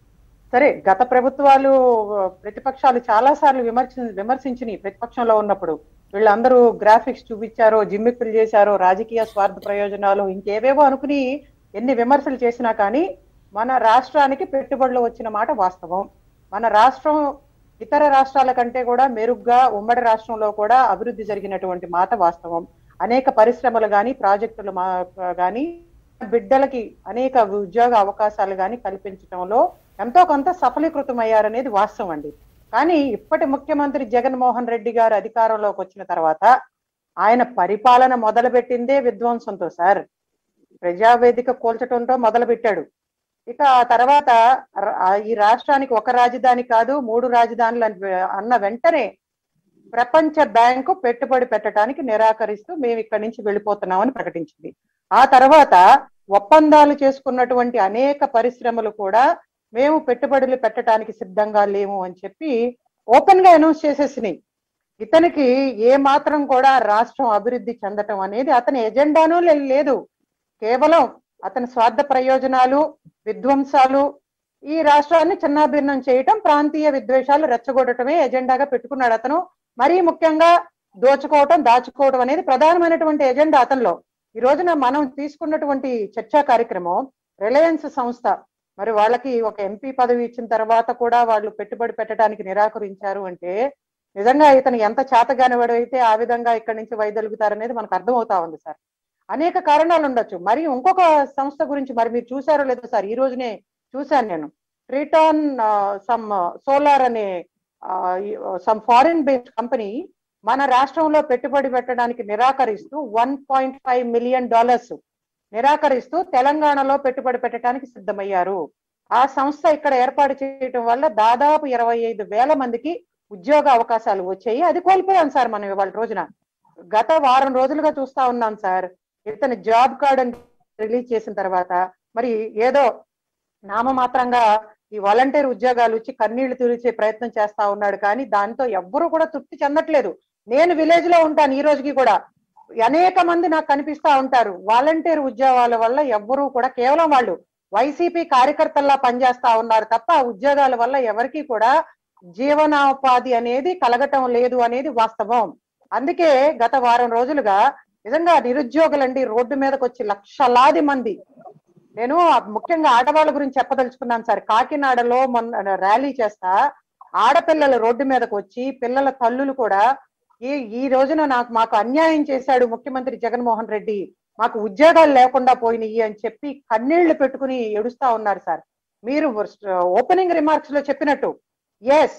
సరే గత ప్రభుత్వాలు ఆ, ప్రతిపక్షాలు చాలా సార్లు విమర్శ విమర్శించినాయి ప్రతిపక్షంలో ఉన్నప్పుడు వీళ్ళందరూ గ్రాఫిక్స్ చూపించారో జిమ్మిక్కులు చేశారో రాజకీయ స్వార్థ ప్రయోజనాలు ఇంకేవేవో అనుకుని ఎన్ని విమర్శలు చేసినా కానీ మన రాష్ట్రానికి పెట్టుబడులు వచ్చిన మాట వాస్తవం మన రాష్ట్రం ఇతర రాష్ట్రాల కంటే కూడా మెరుగ్గా ఉమ్మడి రాష్ట్రంలో కూడా అభివృద్ధి జరిగినటువంటి మాట వాస్తవం అనేక పరిశ్రమలు కానీ ప్రాజెక్టులు మా కానీ బిడ్డలకి అనేక ఉద్యోగ అవకాశాలు కానీ కల్పించడంలో ఎంతో కొంత సఫలీకృతమయ్యారనేది వాస్తవం అండి కానీ ఇప్పటి ముఖ్యమంత్రి జగన్మోహన్ రెడ్డి గారు అధికారంలోకి వచ్చిన తర్వాత ఆయన పరిపాలన మొదలుపెట్టిందే విధ్వంసంతో సార్ ప్రజావేదిక కూల్చడంతో మొదలు పెట్టాడు ఇక ఆ తర్వాత ర- ఆ ఈ రాష్ట్రానికి ఒక రాజధాని కాదు మూడు రాజధానులు అని వె- అన్న వెంటనే ప్రపంచ బ్యాంకు పెట్టుబడి పెట్టడానికి నిరాకరిస్తూ మేము ఇక్కడి నుంచి వెళ్ళిపోతున్నామని ప్రకటించింది ఆ తర్వాత ఒప్పందాలు చేసుకున్నటువంటి అనేక పరిశ్రమలు కూడా మేము పెట్టుబడులు పెట్టడానికి సిద్ధంగా లేము అని చెప్పి ఓపెన్ గా అనౌన్స్ చేసేసినాయి ఇతనికి ఏ మాత్రం కూడా రాష్ట్రం అభివృద్ధి చెందటం అనేది అతని ఎజెండానూ లే- లేదు కేవలం అతని స్వార్థ ప్రయోజనాలు విధ్వంసాలు ఈ రాష్ట్రాన్ని చిన్నాభిన్నం చేయటం ప్రాంతీయ విద్వేషాలు రెచ్చగొట్టడమే ఎజెండాగా పెట్టుకున్నాడు అతను మరీ ముఖ్యంగా దోచుకోవటం దాచుకోవటం అనేది ప్రధానమైనటువంటి ఎజెండా అతనిలో ఈ రోజున మనం తీసుకున్నటువంటి చర్చా కార్యక్రమం రిలయన్స్ సంస్థ మరి వాళ్ళకి ఒక ఎంపీ పదవి ఇచ్చిన తర్వాత కూడా వాళ్ళు పెట్టుబడి పెట్టడానికి నిరాకరించారు అంటే నిజంగా ఇతను ఎంత చేతగానివాడు అయితే ఆ విధంగా ఇక్కడి నుంచి వైదొలుగుతారనేది మనకు అర్థమవుతా ఉంది సార్ అనేక కారణాలు ఉండొచ్చు మరి ఇంకొక సంస్థ గురించి మరి మీరు చూసారో లేదో సార్ ఈ రోజునే చూశాను నేను ట్రీటాన్ సమ్ సోలార్ అనే సమ్ ఫారిన్ బేస్డ్ కంపెనీ మన రాష్ట్రంలో పెట్టుబడి పెట్టడానికి నిరాకరిస్తూ one point five million dollars నిరాకరిస్తూ తెలంగాణలో పెట్టుబడి పెట్టడానికి సిద్ధమయ్యారు ఆ సంస్థ ఇక్కడ ఏర్పాటు చేయడం వల్ల దాదాపు ఇరవై ఐదు వేల మందికి ఉద్యోగ అవకాశాలు వచ్చాయి అది కోల్పోయాం సార్ మనం ఇవాళ రోజున గత వారం రోజులుగా చూస్తా ఉన్నాం సార్ ఇతని జాబ్ కార్డ్ అని రిలీజ్ చేసిన తర్వాత మరి ఏదో నామమాత్రంగా ఈ వాలంటీర్ ఉద్యోగాలు ఇచ్చి కన్నీళ్లు తుడిచే ప్రయత్నం చేస్తా ఉన్నాడు కానీ దాంతో ఎవ్వరూ కూడా తృప్తి చెందట్లేదు నేను విలేజ్ లో ఉంటాను ఈ రోజుకి కూడా అనేక మంది నాకు కనిపిస్తా ఉంటారు వాలంటీర్ ఉద్యోగాల వల్ల ఎవ్వరూ కూడా కేవలం వాళ్ళు వైసీపీ కార్యకర్తల్లా పనిచేస్తా ఉన్నారు తప్ప ఆ ఉద్యోగాల వల్ల ఎవరికి కూడా జీవనోపాధి అనేది కలగటం లేదు అనేది వాస్తవం అందుకే గత వారం రోజులుగా నిజంగా నిరుద్యోగులండి రోడ్డు మీదకి వచ్చి లక్షలాది మంది నేను ముఖ్యంగా ఆడవాళ్ళ గురించి చెప్పదలుచుకున్నాను సార్ కాకినాడలో మొన్న ర్యాలీ చేస్తా ఆడపిల్లలు రోడ్డు మీదకి వచ్చి పిల్లల తల్లులు కూడా ఈ ఈ రోజున నాకు మాకు అన్యాయం చేశాడు ముఖ్యమంత్రి జగన్మోహన్ రెడ్డి మాకు ఉద్యోగాలు లేకుండా పోయినాయి అని చెప్పి కన్నీళ్లు పెట్టుకుని ఏడుస్తా ఉన్నారు సార్ మీరు ఓపెనింగ్ రిమార్క్స్ లో చెప్పినట్టు ఎస్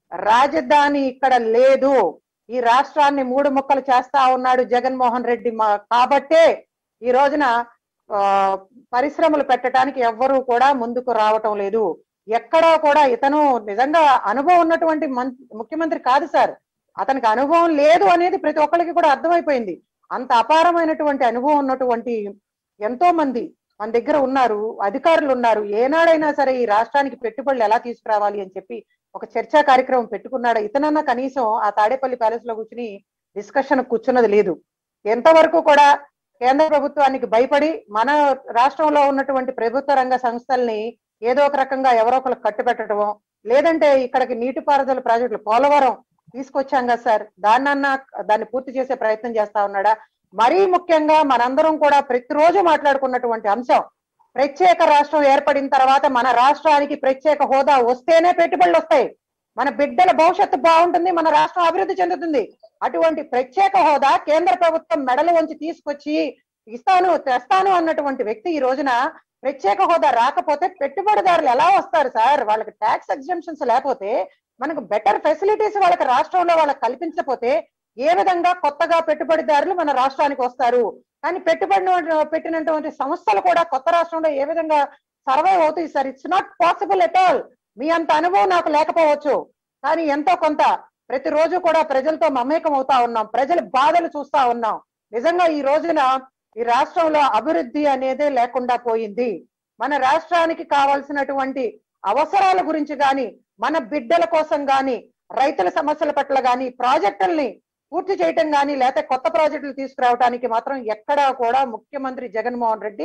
రాజధాని ఇక్కడ లేదు ఈ రాష్ట్రాన్ని మూడు ముక్కలు చేస్తా ఉన్నాడు జగన్మోహన్ రెడ్డి మా కాబట్టే ఈ రోజున ఆ, పరిశ్రమలు పెట్టడానికి ఎవ్వరూ కూడా ముందుకు రావటం లేదు ఎక్కడా కూడా ఇతను నిజంగా అనుభవం ఉన్నటువంటి మం- ముఖ్యమంత్రి కాదు సార్ అతనికి అనుభవం లేదు అనేది ప్రతి ఒక్కరికి కూడా అర్థమైపోయింది అంత అపారమైనటువంటి అనుభవం ఉన్నటువంటి ఎంతో మంది మన దగ్గర ఉన్నారు అధికారులు ఉన్నారు ఏనాడైనా సరే ఈ రాష్ట్రానికి పెట్టుబడులు ఎలా తీసుకురావాలి అని చెప్పి ఒక చర్చా కార్యక్రమం పెట్టుకున్నాడు ఇతనన్నా కనీసం ఆ తాడేపల్లి ప్యాలెస్ లో కూర్చుని డిస్కషన్ కూర్చున్నది లేదు ఎంతవరకు కూడా కేంద్ర ప్రభుత్వానికి భయపడి మన రాష్ట్రంలో ఉన్నటువంటి ప్రభుత్వ రంగ సంస్థల్ని ఏదో ఒక రకంగా ఎవరో ఒకరికి కట్టుబెట్టడమో లేదంటే ఇక్కడికి నీటిపారుదల ప్రాజెక్టులు పోలవరం తీసుకొచ్చాం కదా సార్ దాన్నన్నా దాన్ని పూర్తి చేసే ప్రయత్నం చేస్తా ఉన్నాడా మరీ ముఖ్యంగా మనందరం కూడా ప్రతిరోజు మాట్లాడుకున్నటువంటి అంశం ప్రత్యేక రాష్ట్రం ఏర్పడిన తర్వాత మన రాష్ట్రానికి ప్రత్యేక హోదా వస్తేనే పెట్టుబడులు వస్తాయి మన బిడ్డల భవిష్యత్తు బాగుంటుంది మన రాష్ట్రం అభివృద్ధి చెందుతుంది అటువంటి ప్రత్యేక హోదా కేంద్ర ప్రభుత్వం మెడలు వంచి తీసుకొచ్చి ఇస్తాను తెస్తాను అన్నటువంటి వ్యక్తి ఈ రోజున ప్రత్యేక హోదా రాకపోతే పెట్టుబడిదారులు ఎలా వస్తారు సార్ వాళ్ళకి ట్యాక్స్ ఎగ్జామ్షన్స్ లేకపోతే మనకు బెటర్ ఫెసిలిటీస్ వాళ్ళకి రాష్ట్రంలో వాళ్ళకి కల్పించకపోతే ఏ విధంగా కొత్తగా పెట్టుబడిదారులు మన రాష్ట్రానికి వస్తారు కానీ పెట్టుబడి పెట్టినటువంటి సంస్థలు కూడా కొత్త రాష్ట్రంలో ఏ విధంగా సర్వైవ్ అవుతాయి sir it's not possible at all మీ అంత అనుభవం నాకు లేకపోవచ్చు కానీ ఎంతో కొంత ప్రతిరోజు కూడా ప్రజలతో మమేకం అవుతా ఉన్నాం ప్రజల బాధలు చూస్తా ఉన్నాం నిజంగా ఈ రోజున ఈ రాష్ట్రంలో అభివృద్ధి అనేదే లేకుండా పోయింది మన రాష్ట్రానికి కావాల్సినటువంటి అవసరాల గురించి గాని మన బిడ్డల కోసం గాని రైతుల సమస్యల పట్ల గాని ప్రాజెక్టుల్ని పూర్తి చేయటం గాని లేకపోతే కొత్త ప్రాజెక్టులు తీసుకురావడానికి మాత్రం ఎక్కడా కూడా ముఖ్యమంత్రి జగన్మోహన్ రెడ్డి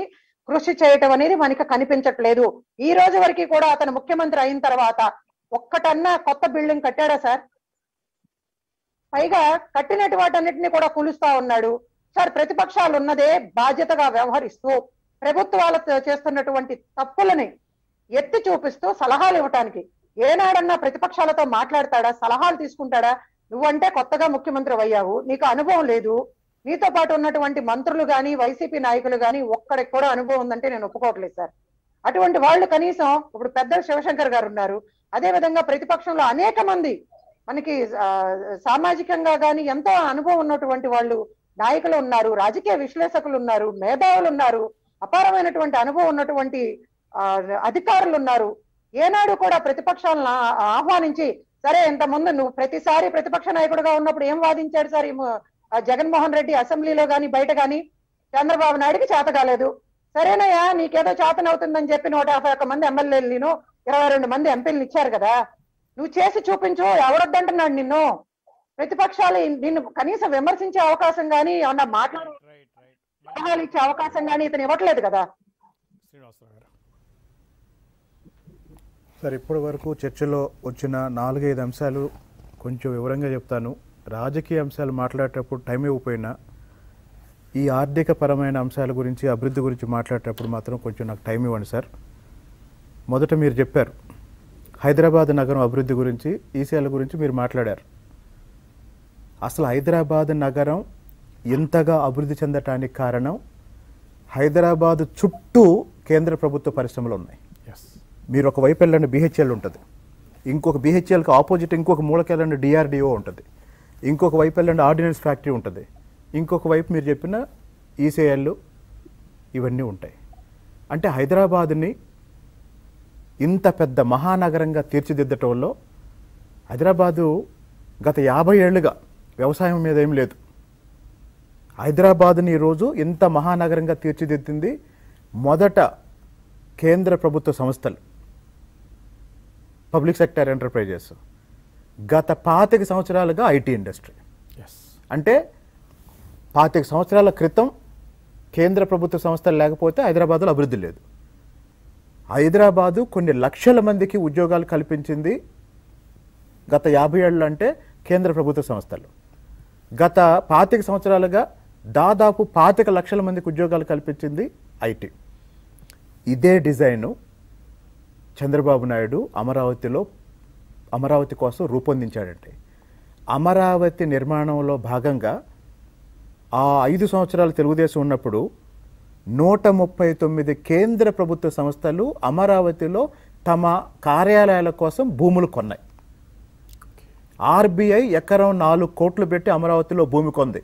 కృషి చేయటం అనేది మనకి కనిపించట్లేదు ఈ రోజు వరకు కూడా అతను ముఖ్యమంత్రి అయిన తర్వాత ఒక్కటన్నా కొత్త బిల్డింగ్ కట్టాడా సార్ పైగా కట్టినటి వాటన్నిటిని కూడా కూలుస్తా ఉన్నాడు సార్ ప్రతిపక్షాలు ఉన్నదే బాధ్యతగా వ్యవహరిస్తూ ప్రభుత్వాలు చేస్తున్నటువంటి తప్పులని ఎత్తి చూపిస్తూ సలహాలు ఇవ్వటానికి ఏనాడన్నా ప్రతిపక్షాలతో మాట్లాడతాడా సలహాలు తీసుకుంటాడా నువ్వంటే కొత్తగా ముఖ్యమంత్రి అయ్యావు నీకు అనుభవం లేదు నీతో పాటు ఉన్నటువంటి మంత్రులు గాని వైసీపీ నాయకులు గాని ఒక్కడికి కూడా అనుభవం ఉందంటే నేను ఒప్పుకోవట్లేదు సార్ అటువంటి వాళ్ళు కనీసం ఇప్పుడు పెద్ద శివశంకర్ గారు ఉన్నారు అదే విధంగా ప్రతిపక్షంలో అనేక మంది మనకి ఆ, సామాజికంగా గాని ఎంతో అనుభవం ఉన్నటువంటి వాళ్ళు నాయకులు ఉన్నారు రాజకీయ విశ్లేషకులు ఉన్నారు మేధావులు ఉన్నారు అపారమైనటువంటి అనుభవం ఉన్నటువంటి ఆ, అధికారులు ఉన్నారు ఏనాడు కూడా ప్రతిపక్షాలను ఆ- ఆహ్వానించి సరే ఇంతకుముందు నువ్వు ప్రతిసారి ప్రతిపక్ష నాయకుడిగా ఉన్నప్పుడు ఏం వాదించాడు సార్ ఈ ము- ఆ జగన్మోహన్ రెడ్డి అసెంబ్లీలో గాని బయట గాని చంద్రబాబు నాయుడికి చేత కాలేదు సరేనయ్యా నీకేదో చేతనవుతుందని చెప్పి నూట యాభై ఒక్క మంది ఎమ్మెల్యేలు నేను ఇరవై రెండు మంది ఎంపీలను ఇచ్చారు కదా నువ్వు చేసి చూపించు ఎవడొద్దంటున్నాడు నిన్ను ప్రతిపక్షాలు నిన్ను కనీసం విమర్శించే అవకాశం గానీ ఏమన్నా మాట్లాడే రైట్ రైట్ సలహాలు ఇచ్చే అవకాశం గానీ ఇతను ఇవ్వట్లేదు కదా శ్రీనివాసరావు గారు సార్ ఇప్పటి వరకు చర్చలో వచ్చిన నాలుగైదు అంశాలు కొంచెం వివరంగా చెప్తాను రాజకీయ అంశాలు మాట్లాడేటప్పుడు టైం ఇవ్వకపోయినా ఈ ఆర్థిక పరమైన అంశాల గురించి అభివృద్ధి గురించి మాట్లాడేటప్పుడు మాత్రం కొంచెం నాకు టైం ఇవ్వండి సార్ మొదట మీరు చెప్పారు హైదరాబాద్ నగరం అభివృద్ధి గురించి ఈసీఎల్ గురించి మీరు మాట్లాడారు అసలు హైదరాబాద్ నగరం ఇంతగా అభివృద్ధి చెందటానికి కారణం హైదరాబాద్ చుట్టూ కేంద్ర ప్రభుత్వ పరిశ్రమలు ఉన్నాయి ఎస్ మీరు ఒక వైపు వెళ్ళండి బీహెచ్ఎల్ ఉంటుంది ఇంకొక బీహెచ్ఎల్కి ఆపోజిట్ ఇంకొక మూలకి వెళ్ళండి డిఆర్డిఓ ఉంటుంది ఇంకొక వైపు వెళ్ళండి ఆర్డినెన్స్ ఫ్యాక్టరీ ఉంటుంది ఇంకొక వైపు మీరు చెప్పిన ఈసీఎల్ ఇవన్నీ ఉంటాయి అంటే హైదరాబాద్ని ఇంత పెద్ద మహానగరంగా తీర్చిదిద్దటంలో హైదరాబాదు గత యాభై ఏళ్ళుగా వ్యవసాయం మీద ఏం లేదు హైదరాబాద్ని ఈరోజు ఇంత మహానగరంగా తీర్చిదిద్దింది మొదట కేంద్ర ప్రభుత్వ సంస్థలు పబ్లిక్ సెక్టర్ ఎంటర్ప్రైజెస్ గత పాతిక సంవత్సరాలుగా ఐటీ ఇండస్ట్రీ ఎస్ అంటే పాతిక సంవత్సరాల క్రితం కేంద్ర ప్రభుత్వ సంస్థలు లేకపోతే హైదరాబాద్లో అభివృద్ధి లేదు హైదరాబాదు కొన్ని లక్షల మందికి ఉద్యోగాలు కల్పించింది గత యాభై ఏళ్ళు అంటే కేంద్ర ప్రభుత్వ సంస్థలు గత పాతిక సంవత్సరాలుగా దాదాపు పాతిక లక్షల మందికి ఉద్యోగాలు కల్పించింది ఐటీ ఇదే డిజైను చంద్రబాబు నాయుడు అమరావతిలో అమరావతి కోసం రూపొందించాడంటే అమరావతి నిర్మాణంలో భాగంగా ఆ ఐదు సంవత్సరాలు తెలుగుదేశం ఉన్నప్పుడు నూట ముప్పై తొమ్మిది కేంద్ర ప్రభుత్వ సంస్థలు అమరావతిలో తమ కార్యాలయాల కోసం భూములు కొన్నాయి ఆర్బీఐ ఎకరం నాలుగు కోట్లు పెట్టి అమరావతిలో భూమి కొంది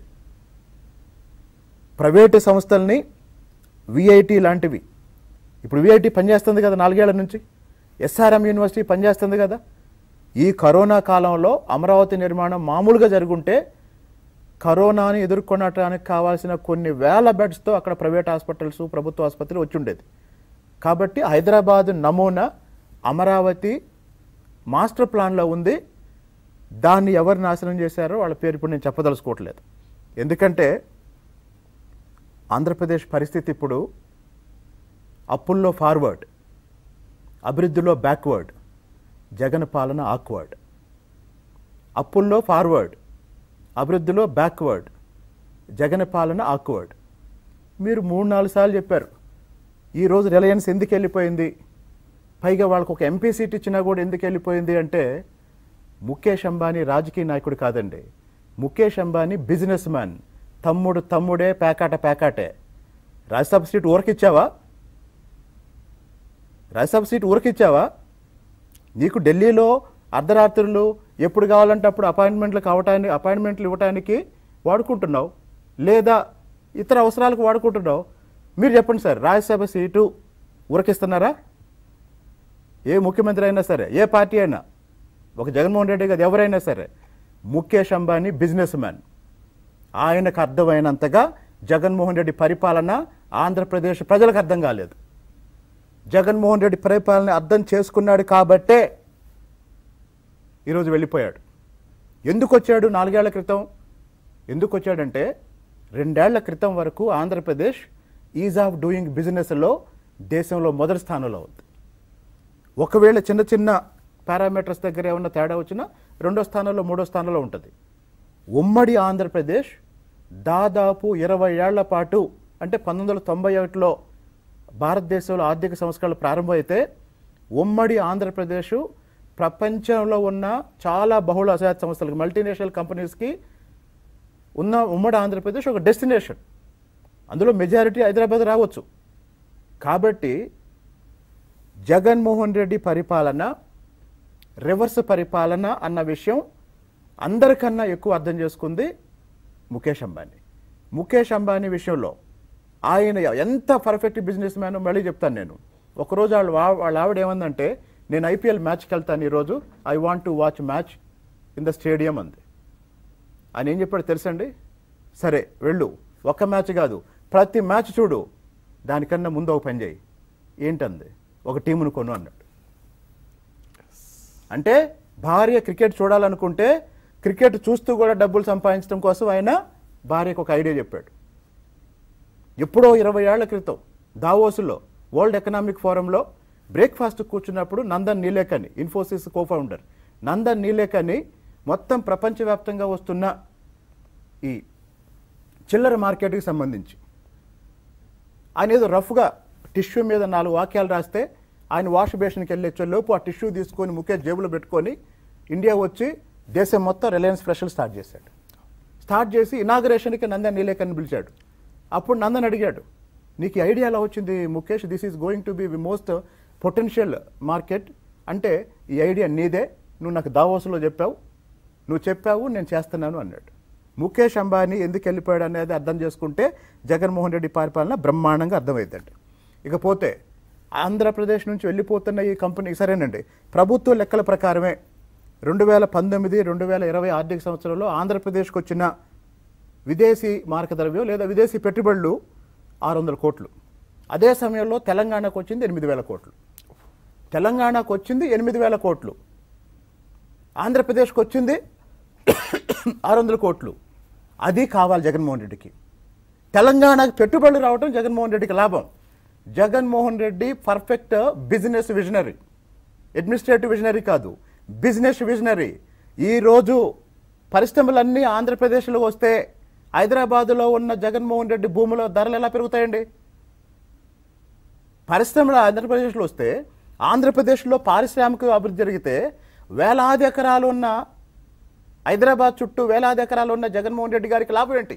ప్రైవేటు సంస్థల్ని విఐటి లాంటివి ఇప్పుడు విఐటి పనిచేస్తుంది కదా నాలుగేళ్ల నుంచి ఎస్ఆర్ఎం యూనివర్సిటీ పనిచేస్తుంది కదా ఈ కరోనా కాలంలో అమరావతి నిర్మాణం మామూలుగా జరుగుంటే కరోనాని ఎదుర్కొనటానికి కావాల్సిన కొన్ని వేల బెడ్స్తో అక్కడ ప్రైవేట్ హాస్పిటల్స్ ప్రభుత్వ ఆసుపత్రులు వచ్చి ఉండేది కాబట్టి హైదరాబాద్ నమూనా అమరావతి మాస్టర్ ప్లాన్లో ఉంది దాన్ని ఎవరు నాశనం చేశారో వాళ్ళ పేరు ఇప్పుడు నేను చెప్పదలుచుకోవట్లేదు ఎందుకంటే ఆంధ్రప్రదేశ్ పరిస్థితి ఇప్పుడు అప్పుల్లో ఫార్వర్డ్ అభివృద్ధిలో బ్యాక్వర్డ్ జగన్ పాలన ఆక్వర్డ్ అప్పుల్లో ఫార్వర్డ్ అభివృద్ధిలో బ్యాక్వర్డ్ జగన్ పాలన ఆక్వర్డ్ మీరు మూడు నాలుగు సార్లు చెప్పారు ఈరోజు రిలయన్స్ ఎందుకు వెళ్ళిపోయింది పైగా వాళ్ళకు ఒక ఎంపీ సీట్ ఇచ్చినా కూడా ఎందుకు వెళ్ళిపోయింది అంటే ముఖేష్ అంబానీ రాజకీయ నాయకుడు కాదండి ముఖేష్ అంబానీ బిజినెస్ మ్యాన్ తమ్ముడు తమ్ముడే పేకాట పేకాటే రాజ్యసభ సీట్ ఊరకిచ్చావా రాజ్యసభ సీట్ ఊరకిచ్చావా నీకు ఢిల్లీలో అర్ధరాత్రులు ఎప్పుడు కావాలంటే అప్పుడు అపాయింట్మెంట్లు కావటానికి అపాయింట్మెంట్లు ఇవ్వటానికి వాడుకుంటున్నావు లేదా ఇతర అవసరాలకు వాడుకుంటున్నావు మీరు చెప్పండి సార్ రాజ్యసభ సీటు ఉరకిస్తున్నారా ఏ ముఖ్యమంత్రి అయినా సరే ఏ పార్టీ అయినా ఒక జగన్మోహన్ రెడ్డి గారు ఎవరైనా సరే ముఖేష్ అంబానీ బిజినెస్ మ్యాన్ ఆయనకు అర్థమైనంతగా జగన్మోహన్ రెడ్డి పరిపాలన ఆంధ్రప్రదేశ్ ప్రజలకు అర్థం కాలేదు జగన్మోహన్ రెడ్డి పరిపాలన అర్థం చేసుకున్నాడు కాబట్టే ఈరోజు వెళ్ళిపోయాడు ఎందుకు వచ్చాడు నాలుగేళ్ల క్రితం ఎందుకు వచ్చాడంటే రెండేళ్ల క్రితం వరకు ఆంధ్రప్రదేశ్ ఈజ్ ఆఫ్ డూయింగ్ బిజినెస్లో దేశంలో మొదటి స్థానంలో ఉంది ఒకవేళ చిన్న చిన్న పారామీటర్స్ దగ్గర ఏమన్నా తేడా వచ్చినా రెండో స్థానంలో మూడో స్థానంలో ఉంటుంది ఉమ్మడి ఆంధ్రప్రదేశ్ దాదాపు ఇరవై ఏళ్ల పాటు అంటే పంతొమ్మిది వందల తొంభై ఒకటిలో భారతదేశంలో ఆర్థిక సంస్కరణలు ప్రారంభమైతే ఉమ్మడి ఆంధ్రప్రదేశ్ ప్రపంచంలో ఉన్న చాలా బహుళ అసహాయ సంస్థలకు మల్టీనేషనల్ కంపెనీస్కి ఉన్న ఉమ్మడి ఆంధ్రప్రదేశ్ ఒక డెస్టినేషన్ అందులో మెజారిటీ హైదరాబాద్ రావచ్చు కాబట్టి జగన్మోహన్ రెడ్డి పరిపాలన రివర్స్ పరిపాలన అన్న విషయం అందరికన్నా ఎక్కువ అర్థం చేసుకుంది ముఖేష్ అంబానీ ముఖేష్ అంబానీ విషయంలో ఆయన ఎంత పర్ఫెక్ట్ బిజినెస్ మ్యాన్ మళ్ళీ చెప్తాను నేను ఒకరోజు వాళ్ళు వా- వాళ్ళ ఆవిడ ఏమందంటే నేను ఐపీఎల్ మ్యాచ్కి వెళ్తాను ఈరోజు I want to watch match in the stadium అంది ఆయన ఏం చెప్పాడు తెలుసండి సరే వెళ్ళు ఒక్క మ్యాచ్ కాదు ప్రతి మ్యాచ్ చూడు దానికన్నా ముందు ఒక పని చేయి ఏంటంది ఒక టీమును కొను అన్నాడు అంటే భార్య క్రికెట్ చూడాలనుకుంటే క్రికెట్ చూస్తూ కూడా డబ్బులు సంపాదించడం కోసం ఆయన భార్యకు ఒక ఐడియా చెప్పాడు ఎప్పుడో ఇరవై ఏళ్ల క్రితం దావోసులో వరల్డ్ ఎకనామిక్ ఫోరంలో బ్రేక్ఫాస్ట్ కూర్చున్నప్పుడు నందన్ నీలేకని ఇన్ఫోసిస్ కో ఫౌండర్ నందన్ నీలేకని మొత్తం ప్రపంచవ్యాప్తంగా వస్తున్న ఈ చిల్లర మార్కెట్కి సంబంధించి ఆయన ఏదో రఫ్గా టిష్యూ మీద నాలుగు వాక్యాలు రాస్తే ఆయన వాష్ బేషన్కి వెళ్ళొచ్చే లోపు ఆ టిష్యూ తీసుకొని ముఖేష్ జేబులో పెట్టుకొని ఇండియా వచ్చి దేశం మొత్తం రిలయన్స్ ఫ్రెషల్ స్టార్ట్ చేశాడు స్టార్ట్ చేసి ఇనాగరేషన్కి నందన్ నీలేకని పిలిచాడు అప్పుడు నందన్ అడిగాడు నీకు ఈ ఐడియా ఎలా వచ్చింది Mukesh this is going to be the most potential market అంటే ఈ ఐడియా నీదే నువ్వు నాకు దావోస్లో చెప్పావు నువ్వు చెప్పావు నేను చేస్తున్నాను అన్నాడు ముఖేష్ అంబానీ ఎందుకు వెళ్ళిపోయాడు అనేది అర్థం చేసుకుంటే జగన్మోహన్ రెడ్డి పరిపాలన బ్రహ్మాండంగా అర్థమైందండి ఇకపోతే ఆంధ్రప్రదేశ్ నుంచి వెళ్ళిపోతున్న ఈ కంపెనీ సరేనండి ప్రభుత్వ లెక్కల ప్రకారమే రెండు వేల పంతొమ్మిది రెండు వేల ఇరవై ఆర్థిక సంవత్సరంలో ఆంధ్రప్రదేశ్కి వచ్చిన విదేశీ మార్గద్రవ్యం లేదా విదేశీ పెట్టుబడులు ఆరు వందల కోట్లు అదే సమయంలో తెలంగాణకు వచ్చింది ఎనిమిది వేల కోట్లు తెలంగాణకు వచ్చింది ఎనిమిది వేల కోట్లు ఆంధ్రప్రదేశ్కి వచ్చింది ఆరు వందల కోట్లు అది కావాలి జగన్మోహన్ రెడ్డికి తెలంగాణకు పెట్టుబడులు రావడం జగన్మోహన్ రెడ్డికి లాభం Jaganmohan Reddy perfect business visionary administrative visionary కాదు బిజినెస్ విజనరీ ఈరోజు పరిశ్రమలన్నీ ఆంధ్రప్రదేశ్లో వస్తే హైదరాబాదులో ఉన్న జగన్మోహన్ రెడ్డి భూముల ధరలు ఎలా పెరుగుతాయండి పరిశ్రమలు ఆంధ్రప్రదేశ్లో వస్తే ఆంధ్రప్రదేశ్లో పారిశ్రామిక అభివృద్ధి జరిగితే వేలాది ఎకరాలు ఉన్న హైదరాబాద్ చుట్టూ వేలాది ఎకరాలు ఉన్న జగన్మోహన్ రెడ్డి గారికి లాభం ఏంటి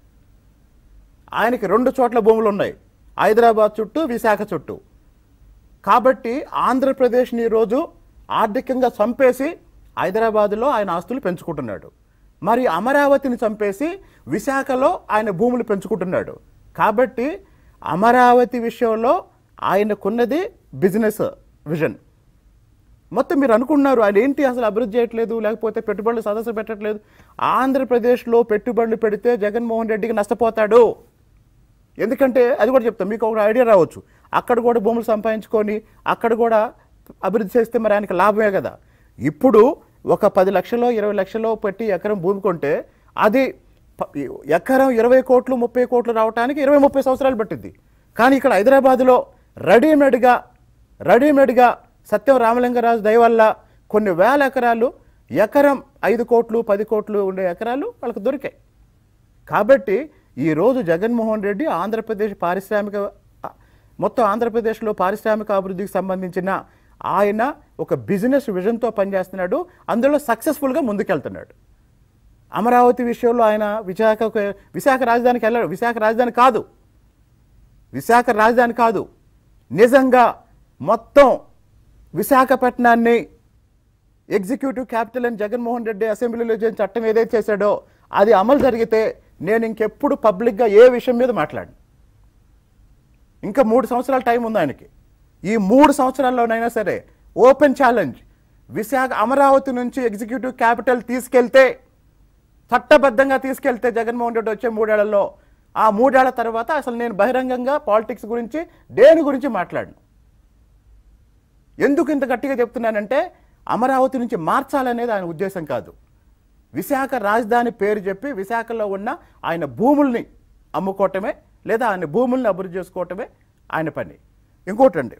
ఆయనకి రెండు చోట్ల భూములు ఉన్నాయి హైదరాబాద్ చుట్టూ విశాఖ చుట్టూ కాబట్టి ఆంధ్రప్రదేశ్ని ఈరోజు ఆర్థికంగా చంపేసి హైదరాబాదులో ఆయన ఆస్తులు పెంచుకుంటున్నాడు మరి అమరావతిని చంపేసి విశాఖలో ఆయన భూములు పెంచుకుంటున్నాడు కాబట్టి అమరావతి విషయంలో ఆయనకున్నది బిజినెస్ విజన్ మొత్తం మీరు అనుకున్నారు ఆయన ఏంటి అసలు అభివృద్ధి చేయట్లేదు లేకపోతే పెట్టుబడులు సదస్సు పెట్టట్లేదు ఆంధ్రప్రదేశ్లో పెట్టుబడులు పెడితే జగన్మోహన్ రెడ్డికి నష్టపోతాడు ఎందుకంటే అది కూడా చెప్తాం మీకు ఒక ఐడియా రావచ్చు అక్కడ కూడా భూములు సంపాదించుకొని అక్కడ కూడా అభివృద్ధి చేస్తే మరి ఆయనకి లాభమే కదా ఇప్పుడు ఒక పది లక్షలో ఇరవై లక్షలో పెట్టి ఎకరం భూమి కొంటే అది ప- ఎకరం ఇరవై కోట్లు ముప్పై కోట్లు రావడానికి ఇరవై ముప్పై సంవత్సరాలు పట్టింది కానీ ఇక్కడ హైదరాబాదులో రెడీమేడ్గా రెడీమేడ్గా సత్యం రామలింగరాజు దయ వల్ల కొన్ని వేల ఎకరాలు ఎకరం ఐదు కోట్లు పది కోట్లు ఉండే ఎకరాలు వాళ్ళకి దొరికాయి కాబట్టి ఈరోజు జగన్మోహన్ రెడ్డి ఆంధ్రప్రదేశ్ పారిశ్రామిక మొత్తం ఆంధ్రప్రదేశ్లో పారిశ్రామిక అభివృద్ధికి సంబంధించిన ఆయన ఒక బిజినెస్ విజన్తో పనిచేస్తున్నాడు అందులో సక్సెస్ఫుల్గా ముందుకెళ్తున్నాడు అమరావతి విషయంలో ఆయన విశాఖ విశాఖ రాజధానికి వెళ్ళాడు విశాఖ రాజధాని కాదు విశాఖ రాజధాని కాదు నిజంగా మొత్తం విశాఖపట్నాన్ని ఎగ్జిక్యూటివ్ క్యాపిటల్ అని జగన్మోహన్ రెడ్డి అసెంబ్లీలో చేసిన చట్టం ఏదైతే చేశాడో అది అమలు జరిగితే నేను ఇంకెప్పుడు పబ్లిక్గా ఏ విషయం మీద మాట్లాడను ఇంకా మూడు సంవత్సరాల టైం ఉంది ఆయనకి ఈ మూడు సంవత్సరాల్లోనైనా సరే ఓపెన్ ఛాలెంజ్ విశాఖ అమరావతి నుంచి ఎగ్జిక్యూటివ్ క్యాపిటల్ తీసుకెళ్తే చట్టబద్ధంగా తీసుకెళ్తే జగన్మోహన్ రెడ్డి వచ్చే మూడేళ్లలో ఆ మూడేళ్ల తర్వాత అసలు నేను బహిరంగంగా పాలిటిక్స్ గురించి దేని గురించి మాట్లాడను ఎందుకు ఇంత గట్టిగా చెప్తున్నానంటే అమరావతి నుంచి మార్చాలనేది ఆయన ఉద్దేశం కాదు విశాఖ రాజధాని పేరు చెప్పి విశాఖలో ఉన్న ఆయన భూముల్ని అమ్ముకోవటమే లేదా ఆయన భూముల్ని అభివృద్ధి చేసుకోవటమే ఆయన పని ఇంకోటండి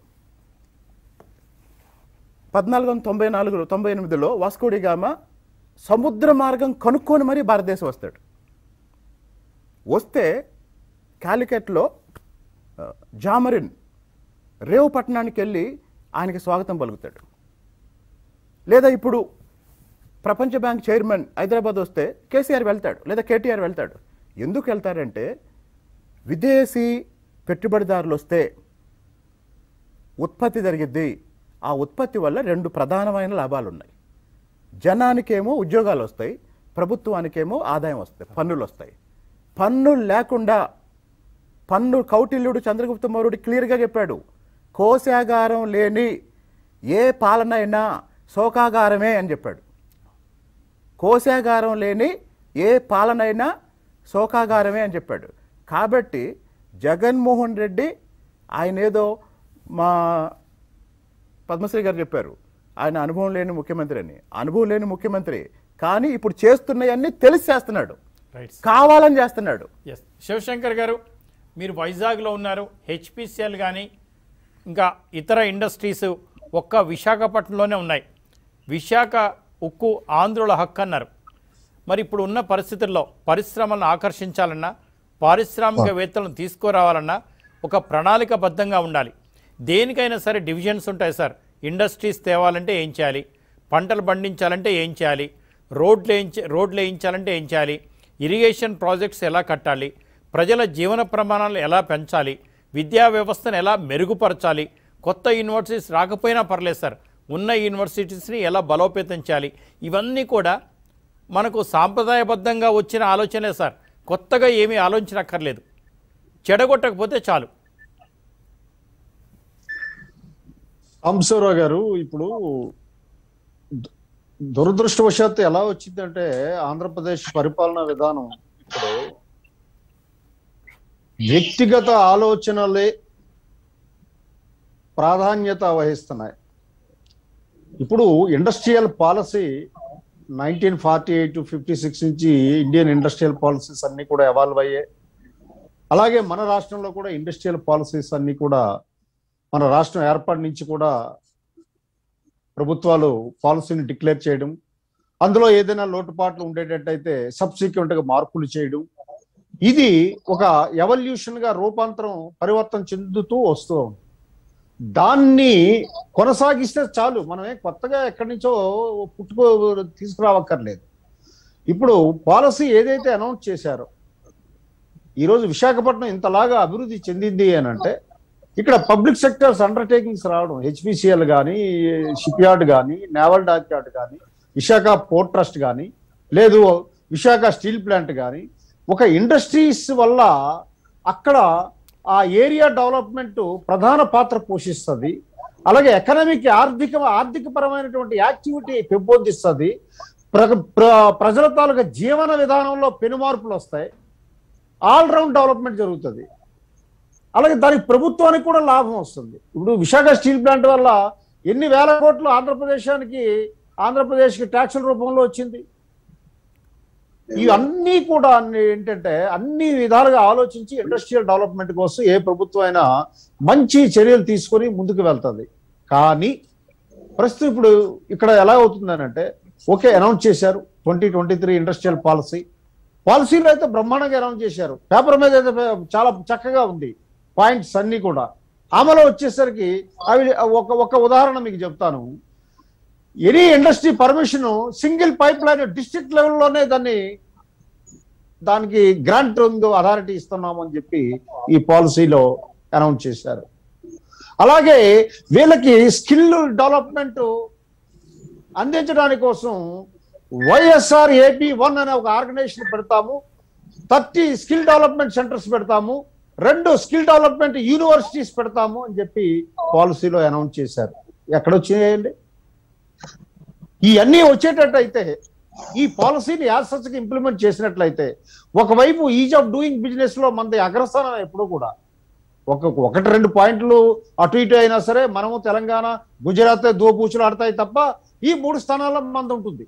పద్నాలుగు వందల తొంభై నాలుగు తొంభై ఎనిమిదిలో వాస్కోడి గామ సముద్ర మార్గం కనుక్కొని మరీ భారతదేశం వస్తాడు వస్తే కాలికట్లో ఆ, జామరిన్ రేవు పట్టణానికి వెళ్ళి ఆయనకి స్వాగతం పలుకుతాడు లేదా ఇప్పుడు ప్రపంచ బ్యాంక్ చైర్మన్ హైదరాబాద్ వస్తే కేసీఆర్ వెళ్తాడు లేదా కేటీఆర్ వెళ్తాడు ఎందుకు వెళ్తారంటే విదేశీ పెట్టుబడిదారులు వస్తే ఉత్పత్తి జరిగిద్ది ఆ ఉత్పత్తి వల్ల రెండు ప్రధానమైన లాభాలు ఉన్నాయి జనానికేమో ఉద్యోగాలు వస్తాయి ప్రభుత్వానికేమో ఆదాయం వస్తాయి పన్నులు వస్తాయి పన్నులు లేకుండా పన్ను కౌటిల్యుడు చంద్రగుప్త మౌర్యుడు క్లియర్గా చెప్పాడు కోశాగారం లేని ఏ పాలన అయినా శోకాగారమే అని చెప్పాడు కోశాగారం లేని ఏ పాలన అయినా శోకాగారమే అని చెప్పాడు కాబట్టి జగన్మోహన్ రెడ్డి ఆయన ఏదో మా పద్మశ్రీ గారు చెప్పారు ఆయన అనుభవం లేని ముఖ్యమంత్రి అని అనుభవం లేని ముఖ్యమంత్రి కానీ ఇప్పుడు చేస్తున్నవన్నీ తెలిసి చేస్తున్నాడు రైట్ కావాలని చేస్తున్నాడు ఎస్ శివశంకర్ గారు మీరు వైజాగ్లో ఉన్నారు హెచ్పిసిఎల్ కానీ ఇంకా ఇతర ఇండస్ట్రీస్ ఒక్క విశాఖపట్నంలోనే ఉన్నాయి విశాఖ ఉక్కు ఆంధ్రుల హక్కు అన్నారు మరి ఇప్పుడు ఉన్న పరిస్థితుల్లో పరిశ్రమలను ఆకర్షించాలన్నా పారిశ్రామికవేత్తలను తీసుకురావాలన్నా ఒక ప్రణాళికబద్ధంగా ఉండాలి దేనికైనా సరే డివిజన్స్ ఉంటాయి సార్ ఇండస్ట్రీస్ తేవాలంటే ఏం చేయాలి పంటలు పండించాలంటే ఏం చేయాలి రోడ్లు వేయించ రోడ్లు వేయించాలంటే ఏం చేయాలి ఇరిగేషన్ ప్రాజెక్ట్స్ ఎలా కట్టాలి ప్రజల జీవన ప్రమాణాలు ఎలా పెంచాలి విద్యా వ్యవస్థను ఎలా మెరుగుపరచాలి కొత్త యూనివర్సిటీస్ రాకపోయినా పర్లేదు సార్ ఉన్న యూనివర్సిటీస్ని ఎలా బలోపేతం చేయాలి ఇవన్నీ కూడా మనకు సాంప్రదాయబద్ధంగా వచ్చిన ఆలోచనే సార్ కొత్తగా ఏమీ ఆలోచించనక్కర్లేదు చెడగొట్టకపోతే చాలు అంశరావు గారు ఇప్పుడు దు- దురదృష్టవశాత్తు ఎలా వచ్చిందంటే ఆంధ్రప్రదేశ్ పరిపాలనా విధానం ఇప్పుడు వ్యక్తిగత ఆలోచనలే ప్రాధాన్యత వహిస్తున్నాయి ఇప్పుడు industrial policy nineteen forty eight fifty six నుంచి ఇండియన్ ఇండస్ట్రియల్ పాలసీస్ అన్ని కూడా ఎవాల్వ్ అయ్యాయి అలాగే మన రాష్ట్రంలో కూడా ఇండస్ట్రియల్ పాలసీస్ అన్ని కూడా మన రాష్ట్రం ఏర్పాటు నుంచి కూడా ప్రభుత్వాలు పాలసీని డిక్లేర్ చేయడం అందులో ఏదైనా లోటుపాట్లు ఉండేటట్టయితే సబ్సిక్వెంట్ గా మార్పులు చేయడం ఇది ఒక ఎవల్యూషన్ గా రూపాంతరం పరివర్తన చెందుతూ వస్తూ ఉంది దాన్ని కొనసాగిస్తే చాలు మనమే కొత్తగా ఎక్కడి నుంచో పుట్టుకో తీసుకురావక్కర్లేదు ఇప్పుడు పాలసీ ఏదైతే అనౌన్స్ చేశారో ఈరోజు విశాఖపట్నం ఇంతలాగా అభివృద్ధి చెందింది అని అంటే ఇక్కడ పబ్లిక్ సెక్టర్స్ అండర్టేకింగ్స్ రావడం హెచ్పిసిఎల్ కానీ షిప్ యార్డ్ కానీ నేవల్ డాక్ యార్డ్ కానీ విశాఖ పోర్ట్ ట్రస్ట్ కానీ లేదు విశాఖ స్టీల్ ప్లాంట్ కానీ ఒక ఇండస్ట్రీస్ వల్ల అక్కడ ఆ ఏరియా డెవలప్మెంట్ ప్రధాన పాత్ర పోషిస్తుంది అలాగే ఎకనామిక్ ఆర్థిక ఆర్థిక పరమైనటువంటి యాక్టివిటీ పెంపొందిస్తుంది ప్ర ప్ర- ప్రజల తాలూకా జీవన విధానంలో పెనుమార్పులు వస్తాయి ఆల్ రౌండ్ డెవలప్మెంట్ జరుగుతుంది అలాగే దానికి ప్రభుత్వానికి కూడా లాభం వస్తుంది ఇప్పుడు విశాఖ స్టీల్ ప్లాంట్ వల్ల ఎన్ని వేల కోట్లు ఆంధ్రప్రదేశానికి ఆంధ్రప్రదేశ్కి ట్యాక్సుల రూపంలో వచ్చింది ఇవన్నీ కూడా అన్ని ఏంటంటే అన్ని విధాలుగా ఆలోచించి ఇండస్ట్రియల్ డెవలప్మెంట్ కోసం ఏ ప్రభుత్వం అయినా మంచి చర్యలు తీసుకొని ముందుకు వెళ్తుంది కానీ ప్రస్తుతం ఇప్పుడు ఇక్కడ ఎలా అవుతుందనంటే ఓకే అనౌన్స్ చేశారు twenty twenty three industrial policy పాలసీలో అయితే బ్రహ్మాండంగా అనౌన్స్ చేశారు పేపర్ మీద అయితే చాలా చక్కగా ఉంది పాయింట్స్ అన్ని కూడా అమలు వచ్చేసరికి అవి ఒక ఒక ఉదాహరణ మీకు చెప్తాను any industry permission single pipeline district లెవెల్లోనే దాన్ని దానికి గ్రాంట్ అథారిటీ ఇస్తున్నాము అని చెప్పి ఈ పాలసీలో అనౌన్స్ చేశారు అలాగే వీళ్ళకి స్కిల్ డెవలప్మెంట్ అందించడానికి కోసం వైఎస్ఆర్ ఏపీ వన్ అనే ఒక ఆర్గనైజేషన్ పెడతాము థర్టీ స్కిల్ డెవలప్మెంట్ సెంటర్స్ పెడతాము రెండు స్కిల్ డెవలప్మెంట్ యూనివర్సిటీస్ పెడతాము అని చెప్పి పాలసీలో అనౌన్స్ చేశారు ఎక్కడ వచ్చేయండి ఇవన్నీ వచ్చేటట్టయితే ఈ పాలసీని యాసకి ఇంప్లిమెంట్ చేసినట్లయితే ఒకవైపు ఈజ్ ఆఫ్ డూయింగ్ బిజినెస్ లో మనది అగ్రస్థానం ఎప్పుడూ కూడా ఒక ఒకటి రెండు పాయింట్లు అటు ఇటు అయినా సరే మనము తెలంగాణ గుజరాత్ దోపూచులు ఆడతాయి తప్ప ఈ మూడు స్థానాల్లో మనది ఉంటుంది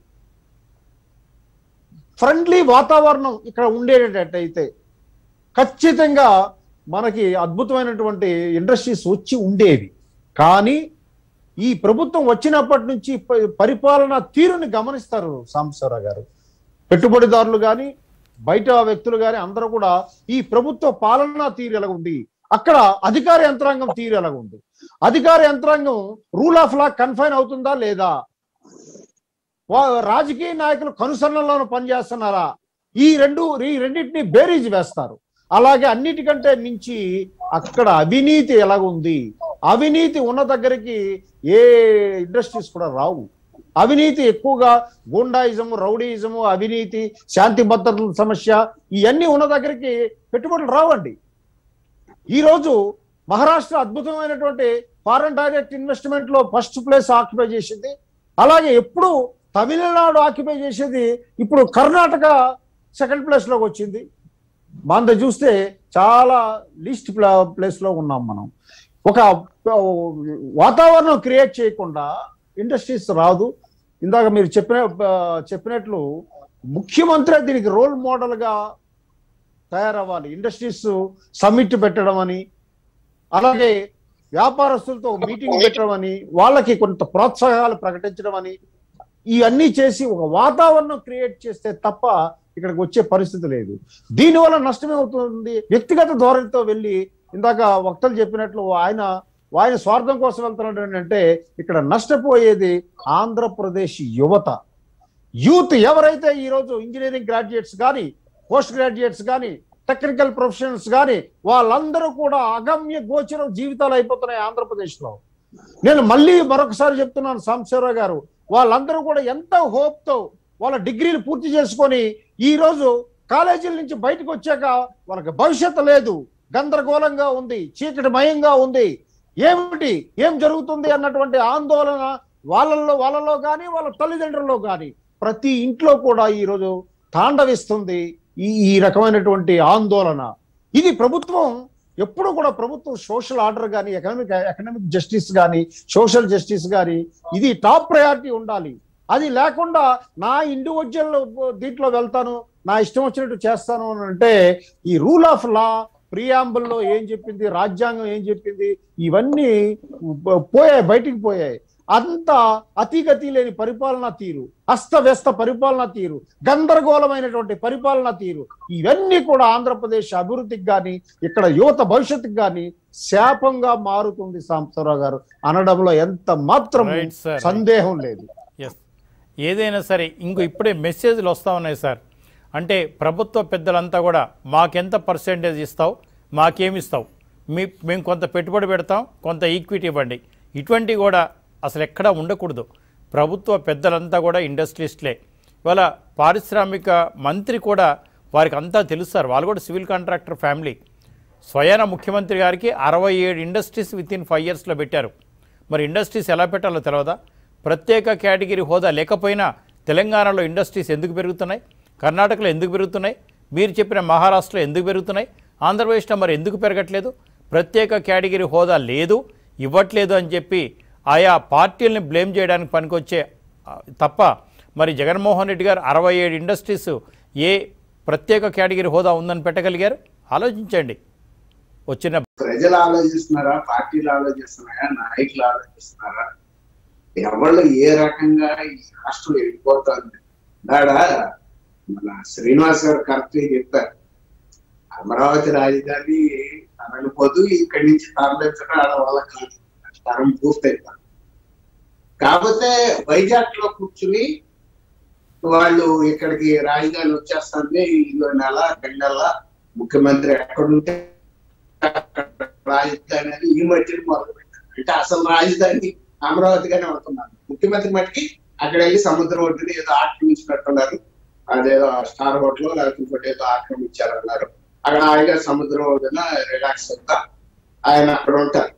ఫ్రెండ్లీ వాతావరణం ఇక్కడ ఉండేటట్టయితే ఖచ్చితంగా మనకి అద్భుతమైనటువంటి ఇండస్ట్రీస్ వచ్చి ఉండేవి కానీ ఈ ప్రభుత్వం వచ్చినప్పటి నుంచి ప- పరిపాలన తీరుని గమనిస్తారు సాంబశివరావు గారు పెట్టుబడిదారులు కానీ బయట వ్యక్తులు కానీ అందరూ కూడా ఈ ప్రభుత్వ పాలనా తీరు ఎలా ఉంది అక్కడ అధికార యంత్రాంగం తీరు ఎలా ఉంది అధికార యంత్రాంగం రూల్ ఆఫ్ లా కన్ఫైన్ అవుతుందా లేదా వా- రాజకీయ నాయకులు కనుసరణలోనే పనిచేస్తున్నారా ఈ రెండు ఈ రెండింటిని బేరీజ్ వేస్తారు అలాగే అన్నిటికంటే మించి అక్కడ అవినీతి ఎలాగుంది అవినీతి ఉన్న దగ్గరికి ఏ ఇండస్ట్రీస్ కూడా రావు అవినీతి ఎక్కువగా గూండాయిజము రౌడీయిజము అవినీతి శాంతి భద్రతల సమస్య ఇవన్నీ ఉన్న దగ్గరికి పెట్టుబడులు రావండి ఈరోజు మహారాష్ట్ర అద్భుతమైనటువంటి ఫారెన్ డైరెక్ట్ ఇన్వెస్ట్మెంట్ లో ఫస్ట్ ప్లేస్ ఆక్యుపై చేసింది అలాగే ఎప్పుడు తమిళనాడు ఆక్యుపై చేసేది ఇప్పుడు కర్ణాటక సెకండ్ ప్లేస్ లోకి వచ్చింది మనది చూస్తే చాలా లీస్ట్ ప్లేస్ లో ఉన్నాం మనం ఒక వాతావరణం క్రియేట్ చేయకుండా ఇండస్ట్రీస్ రాదు ఇందాక మీరు చెప్పిన చెప్పినట్లు ముఖ్యమంత్రి దీనికి రోల్ మోడల్ గా తయారవ్వాలి ఇండస్ట్రీస్ సమ్మిట్ పెట్టడం అని అలాగే వ్యాపారస్తులతో మీటింగ్ పెట్టడం అని వాళ్ళకి కొంత ప్రోత్సాహాలు ప్రకటించడం అని ఇవన్నీ చేసి ఒక వాతావరణం క్రియేట్ చేస్తే తప్ప ఇక్కడికి వచ్చే పరిస్థితి లేదు దీనివల్ల నష్టమేమవుతుంది వ్యక్తిగత ధోరణితో వెళ్ళి ఇందాక వక్తలు చెప్పినట్లు ఆయన ఆయన స్వార్థం కోసం వెళ్తున్నాడు అంటే ఇక్కడ నష్టపోయేది ఆంధ్రప్రదేశ్ యువత యూత్ ఎవరైతే ఈరోజు ఇంజనీరింగ్ గ్రాడ్యుయేట్స్ కానీ పోస్ట్ గ్రాడ్యుయేట్స్ కానీ టెక్నికల్ ప్రొఫెషనల్స్ కానీ వాళ్ళందరూ కూడా అగమ్య గోచరం జీవితాలు అయిపోతున్నాయి ఆంధ్రప్రదేశ్లో నేను మళ్ళీ మరొకసారి చెప్తున్నాను సాంబశివరావు గారు వాళ్ళందరూ కూడా ఎంత హోప్తో వాళ్ళ డిగ్రీలు పూర్తి చేసుకొని ఈ రోజు కాలేజీల నుంచి బయటకు వచ్చాక వాళ్ళకి భవిష్యత్తు లేదు గందరగోళంగా ఉంది చీకటిమయంగా ఉంది ఏమిటి ఏం జరుగుతుంది అన్నటువంటి ఆందోళన వాళ్ళల్లో వాళ్ళలో కానీ వాళ్ళ తల్లిదండ్రుల్లో కానీ ప్రతి ఇంట్లో కూడా ఈరోజు తాండవిస్తుంది ఈ ఈ రకమైనటువంటి ఆందోళన ఇది ప్రభుత్వం ఎప్పుడు కూడా ప్రభుత్వం సోషల్ ఆర్డర్ కానీ ఎకనామిక్ ఎకనామిక్ జస్టిస్ కానీ సోషల్ జస్టిస్ కానీ ఇది టాప్ ప్రయారిటీ ఉండాలి అది లేకుండా నా ఇండివిజువల్ దీంట్లో వెళ్తాను నా ఇష్టం వచ్చినట్టు చేస్తాను అని అంటే ఈ రూల్ ఆఫ్ లా ప్రియాంబుల్లో ఏం చెప్పింది రాజ్యాంగం ఏం చెప్పింది ఇవన్నీ పోయాయి బయటికి పోయాయి అంత అతిగతి లేని పరిపాలనా తీరు అస్తవ్యస్త పరిపాలనా తీరు గందరగోళమైనటువంటి పరిపాలనా తీరు ఇవన్నీ కూడా ఆంధ్రప్రదేశ్ అభివృద్ధికి కానీ ఇక్కడ యువత భవిష్యత్తుకి కానీ శాపంగా మారుతుంది సాంబశివరావు గారు అనడంలో ఎంత మాత్రం Right, sir. సందేహం లేదు ఎస్ ఏదైనా సరే ఇంకో ఇప్పుడే మెసేజ్లు వస్తూ ఉన్నాయి సార్ అంటే ప్రభుత్వ పెద్దలంతా కూడా మాకెంత పర్సెంటేజ్ ఇస్తావు మాకేమిస్తావు మీ మేము కొంత పెట్టుబడి పెడతాం కొంత ఈక్విటీ ఇవ్వండి ఇటువంటి కూడా అసలు ఎక్కడా ఉండకూడదు ప్రభుత్వ పెద్దలంతా కూడా ఇండస్ట్రియలిస్టులే ఇవాళ పారిశ్రామిక మంత్రి కూడా వారికి అంతా తెలుసు సార్ వాళ్ళు కూడా సివిల్ కాంట్రాక్టర్ ఫ్యామిలీ స్వయాన ముఖ్యమంత్రి గారికి అరవై ఏడు ఇండస్ట్రీస్ విత్ ఇన్ ఫైవ్ ఇయర్స్లో పెట్టారు మరి ఇండస్ట్రీస్ ఎలా పెట్టాలో తెలియదా ప్రత్యేక కేటగిరీ హోదా లేకపోయినా తెలంగాణలో ఇండస్ట్రీస్ ఎందుకు పెరుగుతున్నాయి కర్ణాటకలో ఎందుకు పెరుగుతున్నాయి మీరు చెప్పిన మహారాష్ట్రలో ఎందుకు పెరుగుతున్నాయి ఆంధ్రప్రదేశ్లో మరి ఎందుకు పెరగట్లేదు ప్రత్యేక కేటగిరీ హోదా లేదు ఇవ్వట్లేదు అని చెప్పి ఆయా పార్టీలని బ్లేమ్ చేయడానికి పనికొచ్చే ఆ, తప్ప మరి జగన్మోహన్ రెడ్డి గారు అరవై ఏడు ఇండస్ట్రీస్ ఏ ప్రత్యేక కేటగిరీ హోదా ఉందని పెట్టగలిగారు ఆలోచించండి వచ్చిన ప్రజలు ఆలోచిస్తున్నారా పార్టీలు ఆలోచిస్తున్నారా నాయకులు ఆలోచిస్తున్నారా ఎవళ్ళు ఏ రకంగా ఈ రాష్ట్రం వెళ్ళిపోతుంది దాడ మన శ్రీనివాస్ గారు కరెక్ట్ చెప్పారు అమరావతి రాజధాని తరలిపోతూ ఇక్కడి నుంచి తరలించడం ఆడ వాళ్ళ కాదు తరం పూర్తయిపోయింది కాకపోతే వైజాగ్ లో కూర్చుని వాళ్ళు ఇక్కడికి రాజధాని వచ్చేస్తుంది ఇదో నెల రెండు నెలల ముఖ్యమంత్రి ఎక్కడుంటే రాజధాని అనేది ఈ మధ్యన మొదలు పెట్టారు అంటే అసలు రాజధాని అమరావతిగానే అనుకున్నారు ముఖ్యమంత్రి మట్టికి అక్కడ వెళ్ళి సముద్రం ఒడ్డుని ఏదో ఆక్రమించినట్టున్నారు అదేదో స్టార్ హోటల్ లేకపోతే ఇంకోటి ఏదో ఆక్రమించారన్నారు అక్కడ హాయిగా సముద్రం ఒడ్డున రిలాక్స్ అవుతా ఆయన అక్కడ ఉంటారు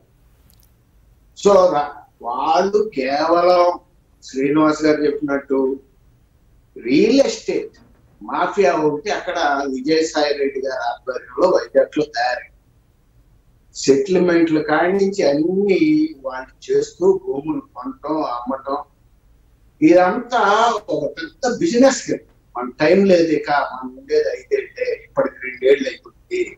సో రా- వాళ్ళు కేవలం శ్రీనివాస్ గారు చెప్పినట్టు రియల్ ఎస్టేట్ మాఫియా ఒకటి అక్కడ విజయసాయి రెడ్డి గారి ఆధ్వర్యంలో వైజాగ్ లో తయారైంది సెటిల్మెంట్లు కాడి నుంచి అన్ని వాళ్ళు చేస్తూ భూములు కొనటం అమ్మటం ఇదంతా ఒక పెద్ద బిజినెస్ మన టైం లేదు ఇక మనం ఉండేది ఐదేళ్ళే ఇప్పటికి రెండేళ్ళు అయిపోతుంది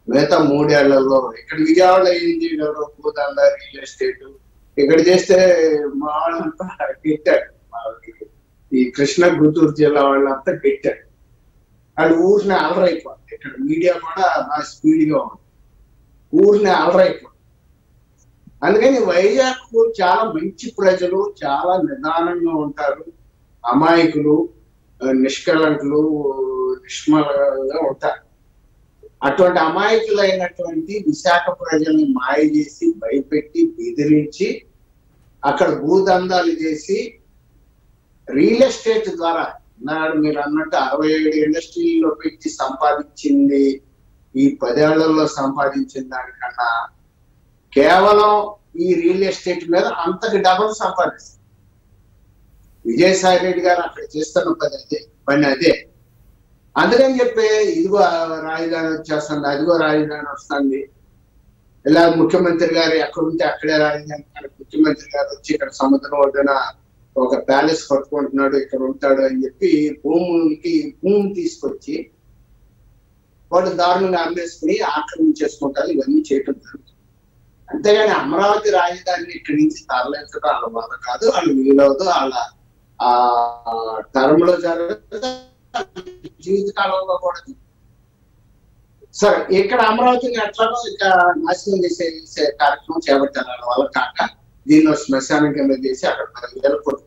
మిగతా మూడేళ్లలో ఇక్కడ విజయవాడ అయింది భూదండ రియల్ ఎస్టేట్ ఇక్కడ చేస్తే మా వాళ్ళంతా గెట్టాడు మా ఈ కృష్ణ గుంటూరు జిల్లా వాళ్ళంతా గెట్టాడు అది ఊరిని అలరైపోతుంది ఇక్కడ మీడియా కూడా బాగా స్పీడ్ గా ఉంది ఊరిని అలరైపోతుంది అందుకని వైజాగ్ చాలా మంచి ప్రజలు చాలా నిదానంగా ఉంటారు అమాయకులు ఆ, నిష్కలంకులు నిష్మలంగా ఉంటారు అటువంటి అమాయకులైనటువంటి విశాఖ ప్రజల్ని మాయ చేసి భయపెట్టి బెదిరించి అక్కడ భూదందాలు చేసి రియల్ ఎస్టేట్ ద్వారా నాడు మీరు అన్నట్టు అరవై ఏడు ఇండస్ట్రీల్లో పెట్టి సంపాదించింది ఈ పదేళ్లలో సంపాదించిన దానికన్నా కేవలం ఈ రియల్ ఎస్టేట్ మీద అంతకు డబల్ సంపాదిస్తారు విజయసాయి రెడ్డి గారు అక్కడ చేస్తున్న పని అదే పని అదే అందుకని చెప్పి ఇదిగో రాజధాని వచ్చేస్తుంది అదిగో రాజధాని వస్తుంది ఇలా ముఖ్యమంత్రి గారు ఎక్కడ ఉంటే అక్కడే రాజధాని కానీ ముఖ్యమంత్రి గారు వచ్చి ఇక్కడ సముద్రం ఒడ్డున ఒక ప్యాలెస్ కట్టుకుంటున్నాడు ఇక్కడ ఉంటాడు అని చెప్పి భూములకి భూమి తీసుకొచ్చి వాడు దారుణంగా అమ్మేసుకుని ఆక్రమించేసుకుంటారు ఇవన్నీ చేయటం జరుగుతుంది అంతేగాని అమరావతి రాజధానిని ఇక్కడి నుంచి తరలించడం వాళ్ళ బాధ కాదు వాళ్ళు వీలవదు వాళ్ళ ఆ టర్మ్ లో జరగదు జీవితకాలంలో కూడా సరే ఇక్కడ అమరావతిని ఎట్లాగో ఇక నాశనం చేసే చేసే కార్యక్రమం చేపట్టారు వాళ్ళ వల్ల కాక దీన్ని ఒక శ్మశానం కింద చేసి అక్కడ పది వేల కోట్లు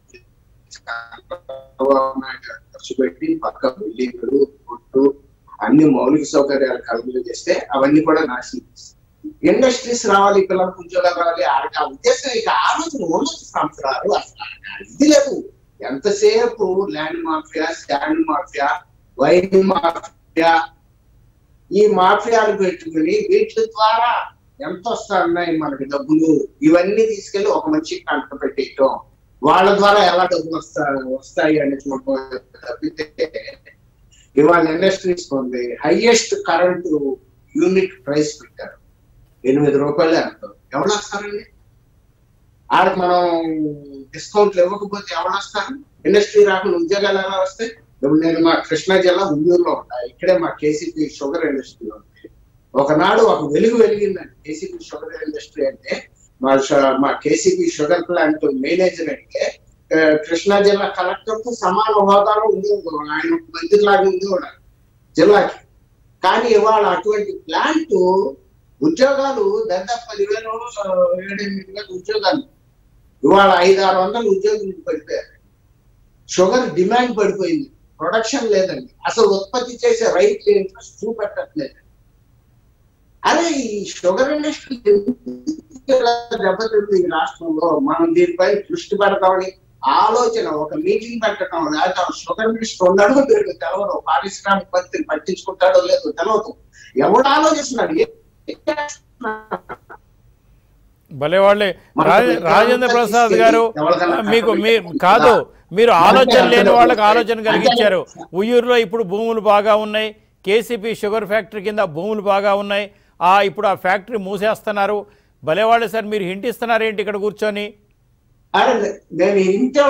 ఖర్చు పెట్టి పక్క బిల్డింగులు కొట్టు అన్ని మౌలిక సౌకర్యాలు కలుగులు చేస్తే అవన్నీ కూడా నాశనం చేస్తాయి ఇండస్ట్రీస్ రావాలి పిల్లలకు ఉద్యోగాలు రావాలి ఆ- ఆ ఉద్దేశం ఇక ఆ రోజు ఉన్నత సంవత్సరాలు అసలు ఆ ఇది లేదు ఎంతసేపు land mafia stand mafia wine mafia ఈ మాఫియాలు పెట్టుకుని వీటి ద్వారా ఎంత వస్తున్నాయి మనకి డబ్బులు ఇవన్నీ తీసుకెళ్లి ఒక మంచి కంట పెట్టేయటం వాళ్ళ ద్వారా ఎలా డబ్బులు వస్తా వస్తాయి అని చూడటం తప్పితే ఇవాళ ఇండస్ట్రీస్ ఉంది హైయెస్ట్ కరెంటు యూనిట్ ప్రైస్ పెట్టారు ఎనిమిది రూపాయలే అంటారు ఎవరు వస్తారండి ఆడకు మనం డిస్కౌంట్లు ఇవ్వకపోతే ఎవరు వస్తారు ఇండస్ట్రీ రాకుండా ఉద్యోగాలు ఎలా వస్తాయి ఇప్పుడు నేను మా కృష్ణా జిల్లా ఉయ్యూరులో ఉంటా ఇక్కడే మా కేసీపీ షుగర్ ఇండస్ట్రీ ఉంది ఒకనాడు ఒక వెలుగు వెలిగిందండి కేసీపీ షుగర్ ఇండస్ట్రీ అంటే మా ష- మా కేసీపీ షుగర్ ప్లాంట్ మేనేజర్ అంటే ఆ, కృష్ణా జిల్లా కలెక్టర్ తో సమాన హోదాలో ఉంది ఆయన ఒక మంత్రి లాగా ఉంది కూడా జిల్లాకి కానీ ఇవాళ అటువంటి ప్లాంట్ ఉద్యోగాలు దాదాపు పదివేలు ఏడెనిమిది వేల ఉద్యోగాలు ఇవాళ ఐదు ఆరు వందల ఉద్యోగులు పడిపోయారు షుగర్ డిమాండ్ పడిపోయింది ప్రొడక్షన్ లేదండి అసలు ఉత్పత్తి చేసే రైతు ఇంట్రెస్ట్ చూపెట్టట్లేదు అదే ఈ షుగర్ ఇండస్ట్రీ దెబ్బతింది ఈ రాష్ట్రంలో మనం దీనిపై దృష్టి పెడతామని ఆలోచన ఒక మీటింగ్ పెట్టడం లేదా షుగర్ మినిస్టర్ ఉన్నాడో లేదు తెలవదు పారిశ్రామిక మంత్రి పట్టించుకుంటాడో లేదో తెలవదు ఎవడు ఆలోచిస్తున్నాడు ఏ- ఏం చేస్తున్నాడు? భలే వాళ్ళే రాజ- రాజేంద్ర ప్రసాద్ గారు ఎవరికన్నా మీకు మీ కాదు మీరు ఆలోచన లేని వాళ్ళకి ఆలోచన కలిగించారు ఉయ్యూరులో ఇప్పుడు భూములు బాగా ఉన్నాయి కేసీపీ షుగర్ ఫ్యాక్టరీ కింద భూములు బాగా ఉన్నాయి ఆ ఇప్పుడు ఆ ఫ్యాక్టరీ మూసేస్తున్నారు భలేవాళ్ళే సార్ మీరు హింట్ ఇస్తున్నారు ఏంటి ఇక్కడ కూర్చొని అరే నేను ఇంట్లో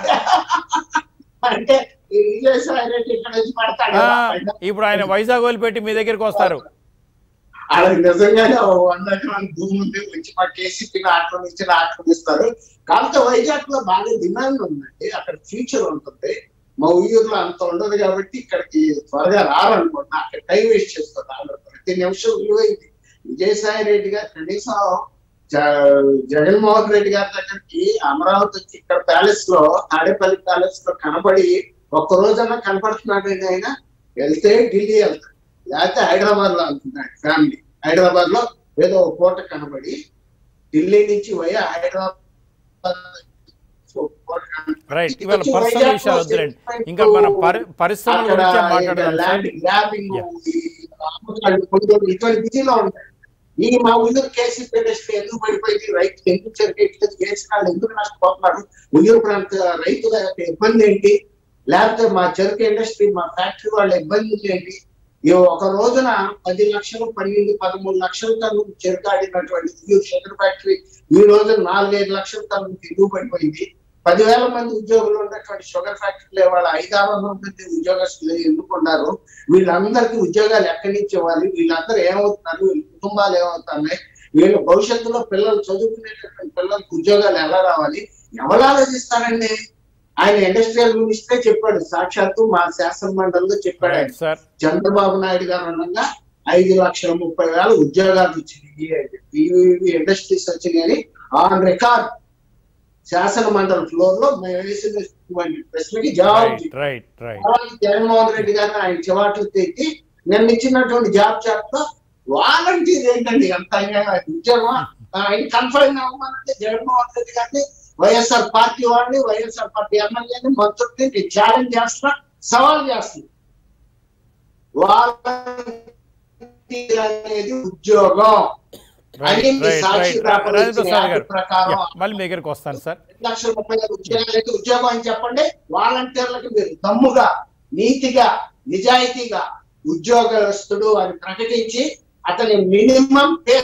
అంటే ఈ విజయసాయి రెడ్డి ఇక్కడ వచ్చి పడతాడు ఆ, కదా. ఇప్పుడు ఆయన వైజాగ్ వదిలిపెట్టి మీ దగ్గరికి వస్తారు వాళ్ళకి నిజంగానే ఓ వంద ఎకరాల భూమి ఉంది వచ్చి మా కేసీపీని ఆక్రమించిన ఆక్రమిస్తారు కాకపోతే వైజాగ్ లో బాగా డిమాండ్ ఉందండి అక్కడ ఫ్యూచర్ ఉంటుంది మా ఊరిలో అంత ఉండదు కాబట్టి ఇక్కడికి త్వరగా రారనుకుంటున్నా అక్కడ టైం వేస్ట్ చేస్తారు వాళ్ళు ప్రతి నిమిషం విలువైంది విజయసాయి రెడ్డి గారు కనీసం జ- జగన్మోహన్ రెడ్డి గారి దగ్గరికి అమరావతి వచ్చి ఇక్కడ ప్యాలెస్ లో తాడేపల్లి ప్యాలెస్ లో కనబడి ఒక్క రోజన్నా కనపడుతున్నాడు ఆయన వెళ్తే ఢిల్లీ వెళ్తాడు లేకపోతే హైదరాబాద్ లో అనుకున్నాడు ఫ్యామిలీ హైదరాబాద్ లో ఏదో ఒక పూట కనబడి ఢిల్లీ నుంచి పోయి హైదరాబాద్ ఒక పూట కనబడి రైట్ ఇవాళ వచ్చి పర్సనల్ వైజాగ్ విషయాలు లో వద్దులేండి సెటిల్మెంట్ ఇంకా మన పరి- పరిశ్రమల అక్కడ గురించే ఇంకా మాట్లాడదాం సార్ ల్యాండ్ గ్రాబింగ్ Yeah. ఈ అమ్మకాలు కొనుగోలు ఇటువంటి బిజీలో ఉంటాయి ఈ మా ఉయ్యూరు కేసీ ఇండస్ట్రీ ఎందుకు పడిపోయింది రైతు ఎందుకు చెరకెట్లేదు కేసీఆర్ ఎందుకు నష్టపోతున్నారు ఉయ్యూరు ప్రాంత రైతుల యొక్క ఇబ్బంది ఏంటి లేకపోతే మా చెరుకు ఇండస్ట్రీ మా ఫ్యాక్టరీ వాళ్ళ ఇబ్బంది ఏంటి ఈ ఒక రోజున పది లక్షలు పన్నెండు పదమూడు లక్షల టన్ను చెరుకు ఆడినటువంటి ఉయ్యూరు షుగర్ ఫ్యాక్టరీ ఈ రోజు నాలుగైదు లక్షల టన్ను ఎందుకు పడిపోయింది పదివేల మంది ఉద్యోగులు ఉన్నటువంటి షుగర్ ఫ్యాక్టరీలో వాళ్ళ ఐదు ఆరు వందల మంది ఉద్యోగస్తులు ఎందుకు ఉన్నారు వీళ్ళందరికీ ఉద్యోగాలు ఎక్కడి నుంచి ఇవ్వాలి వీళ్ళందరూ ఏమవుతున్నారు వీళ్ళ కుటుంబాలు ఏమవుతున్నాయి వీళ్ళ భవిష్యత్తులో పిల్లలు చదువుకునేటటువంటి పిల్లలకు ఉద్యోగాలు ఎలా రావాలి ఎవరు ఆలోచిస్తారండి ఆయన ఇండస్ట్రియల్ మినిస్టరే చెప్పాడు సాక్షాత్తు మా శాసన మండలిలో చెప్పాడు ఆయన సార్ చంద్రబాబు నాయుడు గారు ఉండగా ఐదు లక్షల ముప్పై వేల ఉద్యోగాలు వచ్చినాయి అని చెప్పి ఇవి ఇండస్ట్రీస్ వచ్చినాయని ఆన్ రికార్డ్ శాసన మండలి ఫ్లోర్ లో మేము వేసిన ప్రశ్నకి జవాబు రైట్ రైట్ రైట్ చెప్పాలి. జగన్మోహన్ రెడ్డి గారిని ఆయన చివాట్లు తెచ్చి నిన్న ఇచ్చినటువంటి జాబ్ చాట్ లో వాలంటీర్ ఏంటండి ఎంత అన్యాయం అది ఉద్యోగం ఆయన కన్ఫైన్ అవ్వమంటే జగన్మోహన్ రెడ్డి గారిని వైఎస్ఆర్ పార్టీ వాడిని వైఎస్ఆర్ పార్టీ ఎమ్మెల్యేని మంత్రుల్ని నేను ఛాలెంజ్ చేస్తున్నా సవాల్ చేస్తున్నా వాలంటీర్ అనేది ఉద్యోగం రైట్ అన్ని రైట్ సాక్షి రైట్ పేపర్లు రాజేంద్ర ఇచ్చిన ప్రసాద్ యాక్ట్ గారు ప్రకారం యా, మళ్ళీ మీ దగ్గరికి వస్తాను సార్ రెండు లక్షల ముప్పై వేల ఉద్యోగాలు అయితే ఉద్యోగం అని చెప్పండి వాలంటీర్లకు మీరు దమ్ముగా నీతిగా నిజాయితీగా ఉద్యోగస్తుడు అని ప్రకటించి అతని మినిమం పే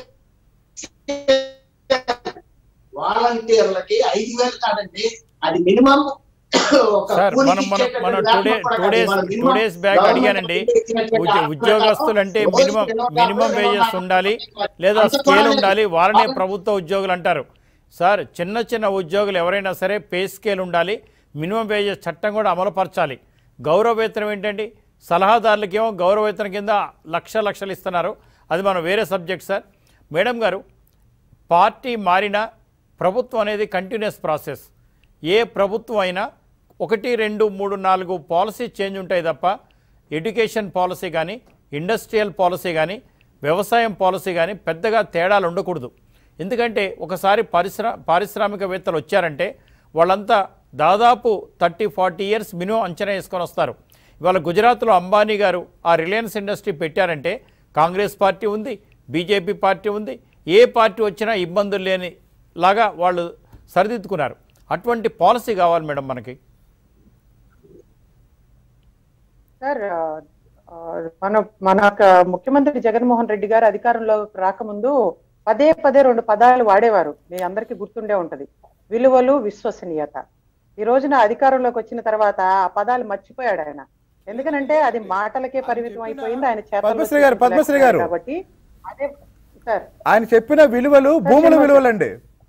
వాలంటీర్లకి ఐదు వేలు కాదండి అది మినిమం ఒక సార్ కూలికి మనం మనం ఇచ్చేటటువంటి మనం టూ వేతనం డే కూడా టూ కాదు. డేస్ మన two minimum days back government అడిగానండి ఇచ్చినటువంటి ఉద్య- యాక్ట్ ఉద్యోగస్తులు అంటే ప్రకారం మినిమం రోజుకి రెండు మినిమం వందల వేజెస్ యాభై ఉండాలి రూపాయలు లేదా అంత స్కేల్ కూడా ఉండాలి లేదు. వాళ్ళనే వాళ్ళు- ప్రభుత్వ ఉద్యోగులు అంటారు సార్ చిన్న చిన్న ఉద్యోగులు ఎవరైనా సరే పే స్కేల్ ఉండాలి మినిమం వేజెస్ చట్టం కూడా అమలుపరచాలి గౌరవ వేతనం ఏంటండి సలహాదారులకేమో గౌరవ వేతనం కింద లక్ష లక్షలు ఇస్తున్నారు అది మనం వేరే సబ్జెక్ట్ సార్ మేడం గారు పార్టీ మారినా ప్రభుత్వం అనేది కంటిన్యూస్ ప్రాసెస్ ఏ ప్రభుత్వం అయినా ఒకటి రెండు మూడు నాలుగు పాలసీ చేంజ్ ఉంటాయి తప్ప ఎడ్యుకేషన్ పాలసీ కానీ ఇండస్ట్రియల్ పాలసీ కానీ వ్యవసాయం పాలసీ కానీ పెద్దగా తేడాలు ఉండకూడదు ఎందుకంటే ఒకసారి పరిశ్ర పారిశ్రామికవేత్తలు వచ్చారంటే వాళ్ళంతా దాదాపు థర్టీ ఫార్టీ ఇయర్స్ మినిమం అంచనా వేసుకొని వస్తారు ఇవాళ గుజరాత్లో అంబానీ గారు ఆ రిలయన్స్ ఇండస్ట్రీ పెట్టారంటే కాంగ్రెస్ పార్టీ ఉంది బీజేపీ పార్టీ ఉంది ఏ పార్టీ వచ్చినా ఇబ్బందులు లేని లాగా వాళ్ళు సరిదిద్దుకున్నారు అటువంటి పాలసీ కావాలి మేడం మనకి సార్ ఆ, ఆ, మన మన యొక్క ముఖ్యమంత్రి జగన్మోహన్ రెడ్డి గారు అధికారంలో రాకముందు పదే పదే రెండు పదాలు వాడేవారు మీ అందరికీ గుర్తుండే ఉంటది విలువలు విశ్వసనీయత ఈ రోజున అధికారంలోకి వచ్చిన తర్వాత ఆ పదాలు మర్చిపోయాడు ఆయన ఎందుకనంటే అది మాటలకే పరిమితం అయిపోయింది ఆయన చేతల్లో పద్మశ్రీ గారు, పద్మశ్రీ గారు. కాబట్టి అదే సార్ ఆయన చెప్పిన విలువలు భూముల విలువలండి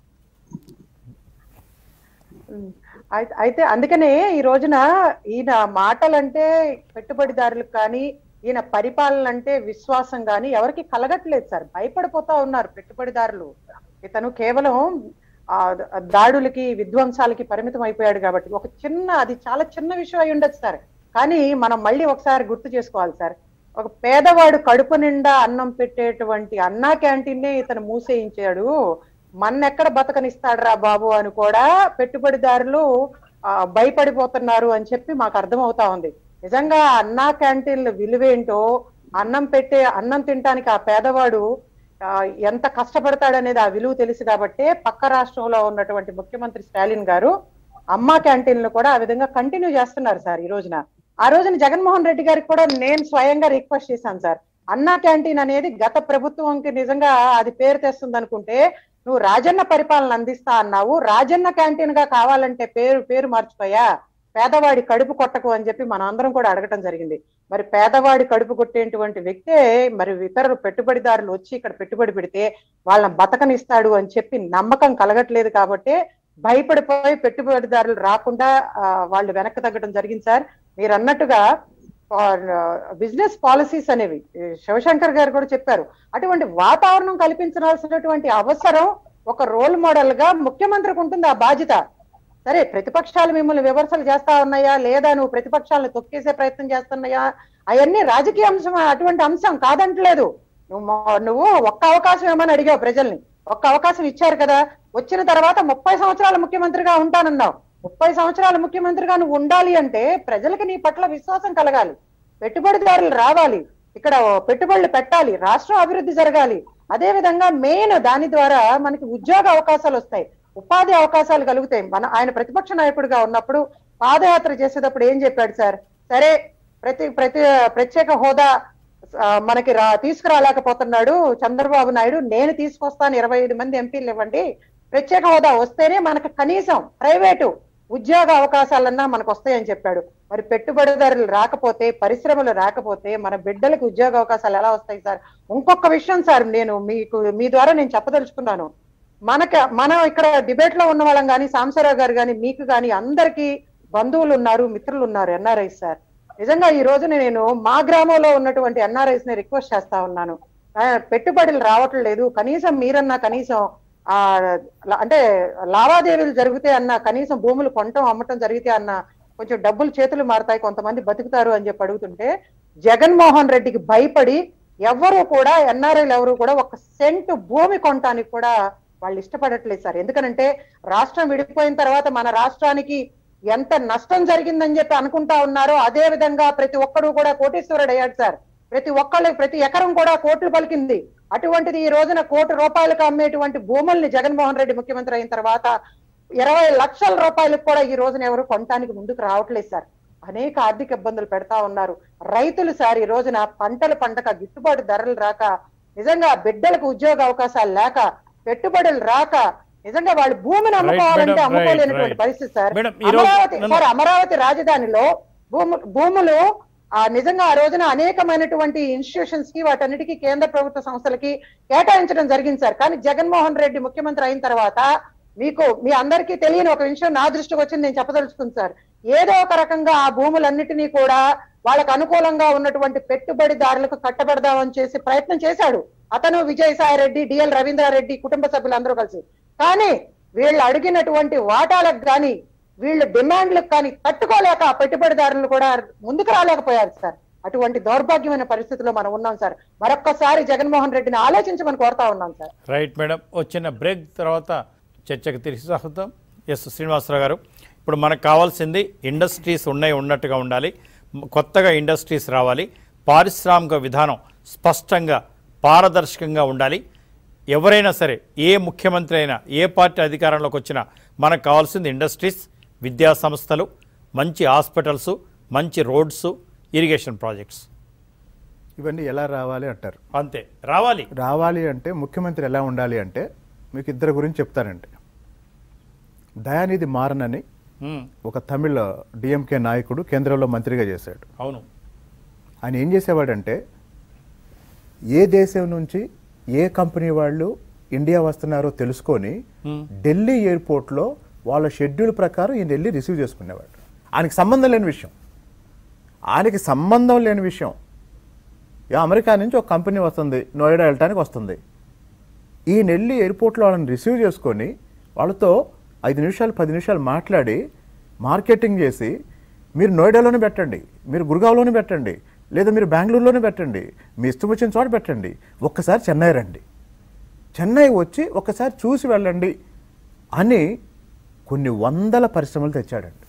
ఉమ్. అయి- అయితే అందుకనే ఈ రోజున ఈయన మాటలంటే పెట్టుబడిదారులకు కానీ ఈయన పరిపాలన అంటే విశ్వాసం కానీ ఎవరికి కలగట్లేదు సార్ భయపడిపోతా ఉన్నారు పెట్టుబడిదారులు ఇతను కేవలం ఆ దాడులకి విధ్వంసాలకి పరిమితం అయిపోయాడు కాబట్టి ఒక చిన్న అది చాలా చిన్న విషయం అయి ఉండొచ్చు సార్ కానీ మనం మళ్ళీ ఒకసారి గుర్తు చేసుకోవాలి సార్ ఒక పేదవాడు కడుపు నిండా అన్నం పెట్టేటువంటి అన్నా క్యాంటీన్నే ఇతను మూసేయించాడు మన్నెక్కడ బతకనిస్తాడురా బాబు అని కూడా పెట్టుబడిదారులు ఆ, భయపడిపోతున్నారు అని చెప్పి మాకు అర్థమవుతా ఉంది నిజంగా అన్నా క్యాంటీన్ల విలువేంటో అన్నం పెట్టే అన్నం తినడానికి ఆ పేదవాడు ఆ, ఎంత కష్టపడతాడనేది ఆ విలువ తెలుసు కాబట్టే పక్క రాష్ట్రంలో ఉన్నటువంటి ముఖ్యమంత్రి స్టాలిన్ గారు అమ్మా క్యాంటీన్లు కూడా ఆ విధంగా కంటిన్యూ చేస్తున్నారు సార్ ఈ రోజున ఆ రోజున జగన్మోహన్ రెడ్డి గారికి కూడా నేను స్వయంగా రిక్వెస్ట్ చేశాను సార్ అన్నా క్యాంటీన్ అనేది గత ప్రభుత్వంకి నిజంగా అది పేరు తెస్తుంది అనుకుంటే నువ్వు రాజన్న పరిపాలన అందిస్తా అన్నావు రాజన్న క్యాంటీన్ గా కావాలంటే పేరు పేరు మార్చిపోయా పేదవాడి కడుపు కొట్టకు అని చెప్పి మనం అందరం కూడా అడగటం జరిగింది మరి పేదవాడి కడుపు కొట్టేటువంటి వ్యక్తే మరి ఇతరులు పెట్టుబడిదారులు వచ్చి ఇక్కడ పెట్టుబడి పెడితే వాళ్ళని బతకనిస్తాడు అని చెప్పి నమ్మకం కలగట్లేదు కాబట్టి భయపడిపోయి పెట్టుబడిదారులు రాకుండా ఆ, వాళ్ళు వెనక్కి తగ్గడం జరిగింది సార్ మీరు అన్నట్టుగా బిజినెస్ పాలసీస్ అనేవి ఈ శివశంకర్ గారు కూడా చెప్పారు అటువంటి వాతావరణం కల్పించాల్సినటువంటి అవసరం ఒక రోల్ మోడల్ గా ముఖ్యమంత్రికి ఉంటుంది ఆ బాధ్యత సరే ప్రతిపక్షాలు మిమ్మల్ని విమర్శలు చేస్తా ఉన్నాయా లేదా నువ్వు ప్రతిపక్షాలను తొక్కేసే ప్రయత్నం చేస్తున్నాయా అవన్నీ రాజకీయ అంశం అటువంటి అంశం కాదంటలేదు నువ్వు మొ- నువ్వు ఒక్క అవకాశం ఏమని అడిగావు ప్రజల్ని ఒక్క అవకాశం ఇచ్చారు కదా వచ్చిన తర్వాత ముప్పై సంవత్సరాల ముఖ్యమంత్రిగా ఉంటానన్నావు ముప్పై సంవత్సరాల ముఖ్యమంత్రిగా నువ్వు ఉండాలి అంటే ప్రజలకు నీ పట్ల విశ్వాసం కలగాలి పెట్టుబడిదారులు రావాలి ఇక్కడ పెట్టుబడులు పెట్టాలి రాష్ట్రం అభివృద్ధి జరగాలి అదే విధంగా మెయిన్ దాని ద్వారా మనకి ఉద్యోగ అవకాశాలు వస్తాయి ఉపాధి అవకాశాలు కలుగుతాయి మన ఆయన ప్రతిపక్ష నాయకుడిగా ఉన్నప్పుడు పాదయాత్ర చేసేటప్పుడు ఏం చెప్పాడు సార్ సరే ప్రతి ప్రతి ప్రత్యేక హోదా ఆ, మనకి రా తీసుకురాలేకపోతున్నాడు చంద్రబాబు నాయుడు నేను తీసుకొస్తాను ఇరవై ఐదు మంది ఎంపీలు ఇవ్వండి ప్రత్యేక హోదా వస్తేనే మనకు కనీసం ప్రైవేటు ఉద్యోగ అవకాశాలన్నా మనకు వస్తాయని చెప్పాడు మరి పెట్టుబడిదారులు రాకపోతే పరిశ్రమలు రాకపోతే మన బిడ్డలకు ఉద్యోగ అవకాశాలు ఎలా వస్తాయి సార్ ఇంకొక విషయం సార్ నేను మీకు మీ ద్వారా నేను చెప్పదలుచుకున్నాను మనకి మనం ఇక్కడ డిబేట్ లో ఉన్న వాళ్ళం కానీ సాంబశివరావు గారు కానీ మీకు కానీ అందరికీ బంధువులు ఉన్నారు మిత్రులు ఉన్నారు ఎన్ఆర్ఐస్ సార్ నిజంగా ఈ రోజున నేను మా గ్రామంలో ఉన్నటువంటి ఎన్ఆర్ఐస్ ని రిక్వెస్ట్ చేస్తా ఉన్నాను ఆ, పెట్టుబడులు రావట్లేదు కనీసం మీరన్నా కనీసం ఆ ల- అంటే లావాదేవీలు జరిగితే అన్న కనీసం భూములు కొనటం అమ్మటం జరిగితే అన్న కొంచెం డబ్బులు చేతులు మారుతాయి కొంతమంది బతుకుతారు అని చెప్పి అడుగుతుంటే జగన్మోహన్ రెడ్డికి భయపడి ఎవరు కూడా ఎన్ఆర్ఐలు ఎవరు కూడా ఒక సెంట్ భూమి కొనటానికి కూడా వాళ్ళు ఇష్టపడట్లేదు సార్ ఎందుకనంటే రాష్ట్రం విడిపోయిన తర్వాత మన రాష్ట్రానికి ఎంత నష్టం జరిగిందని చెప్పి అనుకుంటా ఉన్నారో అదే విధంగా ప్రతి ఒక్కడు కూడా కోటీశ్వరుడు అయ్యాడు సార్ ప్రతి ఒక్కళ్ళు ప్రతి ఎకరం కూడా కోట్లు పలికింది అటువంటిది ఈ రోజున కోటి రూపాయలకు అమ్మేటువంటి భూముల్ని జగన్మోహన్ రెడ్డి ముఖ్యమంత్రి అయిన తర్వాత ఇరవై లక్షల రూపాయలకు కూడా ఈ రోజున ఎవరు కొనటానికి ముందుకు రావట్లేదు సార్ అనేక ఆర్థిక ఇబ్బందులు పెడతా ఉన్నారు రైతులు సార్ ఈ రోజున పంటలు పండక గిట్టుబాటు ధరలు రాక నిజంగా బిడ్డలకు ఉద్యోగ అవకాశాలు లేక పెట్టుబడులు రాక నిజంగా వాళ్ళు భూమిని అమ్ముకోవాలంటే madam, right, అమ్ముకోలేనటువంటి right. పరిస్థితి సార్ Madam, ఈ రోజు- అమరావతి నన్ను- సార్ అమరావతి రాజధానిలో భూము భూములు ఆ నిజంగా ఆ రోజున అనేకమైనటువంటి ఇన్స్టిట్యూషన్స్ కి వాటన్నిటికీ కేంద్ర ప్రభుత్వ సంస్థలకి కేటాయించడం జరిగింది సార్ కానీ జగన్మోహన్ రెడ్డి ముఖ్యమంత్రి అయిన తర్వాత మీకు మీ అందరికీ తెలియని ఒక విషయం నా దృష్టికి వచ్చింది నేను చెప్పదలుచుకుంది సార్ ఏదో ఒక రకంగా ఆ భూములన్నిటినీ కూడా వాళ్ళకు అనుకూలంగా ఉన్నటువంటి పెట్టుబడిదారులకు కట్టబెడదామని చేసి ప్రయత్నం చేశాడు అతను విజయసాయి రెడ్డి డిఎల్ రవీంద్రారెడ్డి కుటుంబ సభ్యులందరూ కలిసి కానీ వీళ్ళు అడిగినటువంటి వాటాలకు కానీ వీళ్ళు డిమాండ్లకు కానీ తట్టుకోలేక ఆ పెట్టుబడిదారులు కూడా ముందుకు రాలేకపోయారు సార్ అటువంటి దౌర్భాగ్యమైన పరిస్థితిలో మనం ఉన్నాం సార్ మరొక్కసారి జగన్మోహన్ రెడ్డిని ఆలోచించమని కోరుతా ఉన్నాం సార్ రైట్ మేడం వచ్చిన బ్రేక్ తర్వాత చర్చకు తిరిగి సాగుతాం ఎస్ శ్రీనివాసరావు గారు ఇప్పుడు మనకు కావాల్సింది ఇండస్ట్రీస్ ఉన్నాయి ఉన్నట్టుగా ఉండాలి మ్, కొత్తగా ఇండస్ట్రీస్ రావాలి పారిశ్రామిక విధానం స్పష్టంగా పారదర్శకంగా ఉండాలి ఎవరైనా సరే ఏ ముఖ్యమంత్రి అయినా ఏ పార్టీ అధికారంలోకి వచ్చినా మనకు కావాల్సింది ఇండస్ట్రీస్ విద్యా సంస్థలు మంచి హాస్పిటల్స్ మంచి రోడ్స్ ఇరిగేషన్ ప్రాజెక్ట్స్ ఇవన్నీ ఎలా రావాలి అంటారు అంతే రావాలి రావాలి అంటే ముఖ్యమంత్రి ఎలా ఉండాలి అంటే మీకు ఇద్దరు గురించి చెప్తానండి దయానిధి మారన్ అని మ్, ఒక తమిళ డిఎంకే నాయకుడు కేంద్రంలో మంత్రిగా చేశాడు అవును ఆయన ఏం చేసేవాడంటే ఏ దేశం నుంచి ఏ కంపెనీ వాళ్ళు ఇండియా వస్తున్నారో తెలుసుకొని ఢిల్లీ ఎయిర్పోర్ట్లో వాళ్ళ షెడ్యూల్ ప్రకారం ఈయన వెళ్ళి రిసీవ్ చేసుకునేవాడు ఆయనకి సంబంధం లేని విషయం ఆయనకి సంబంధం లేని విషయం ఇక అమెరికా నుంచి ఒక కంపెనీ వస్తుంది నోయిడా వెళ్ళటానికి వస్తుంది ఈయన వెళ్ళి ఎయిర్పోర్ట్లో వాళ్ళని రిసీవ్ చేసుకొని వాళ్ళతో ఐదు నిమిషాలు పది నిమిషాలు మాట్లాడి మార్కెటింగ్ చేసి మీరు నోయిడాలోనే పెట్టండి మీరు గురుగావ్లోనే పెట్టండి లేదా మీరు బెంగళూరులోనే పెట్టండి మీ ఇష్టం వచ్చిన చోట పెట్టండి ఒక్కసారి చెన్నై రండి చెన్నై వచ్చి ఒక్కసారి చూసి వెళ్ళండి అని కొన్ని వందల పరిశ్రమలు తెచ్చాడండి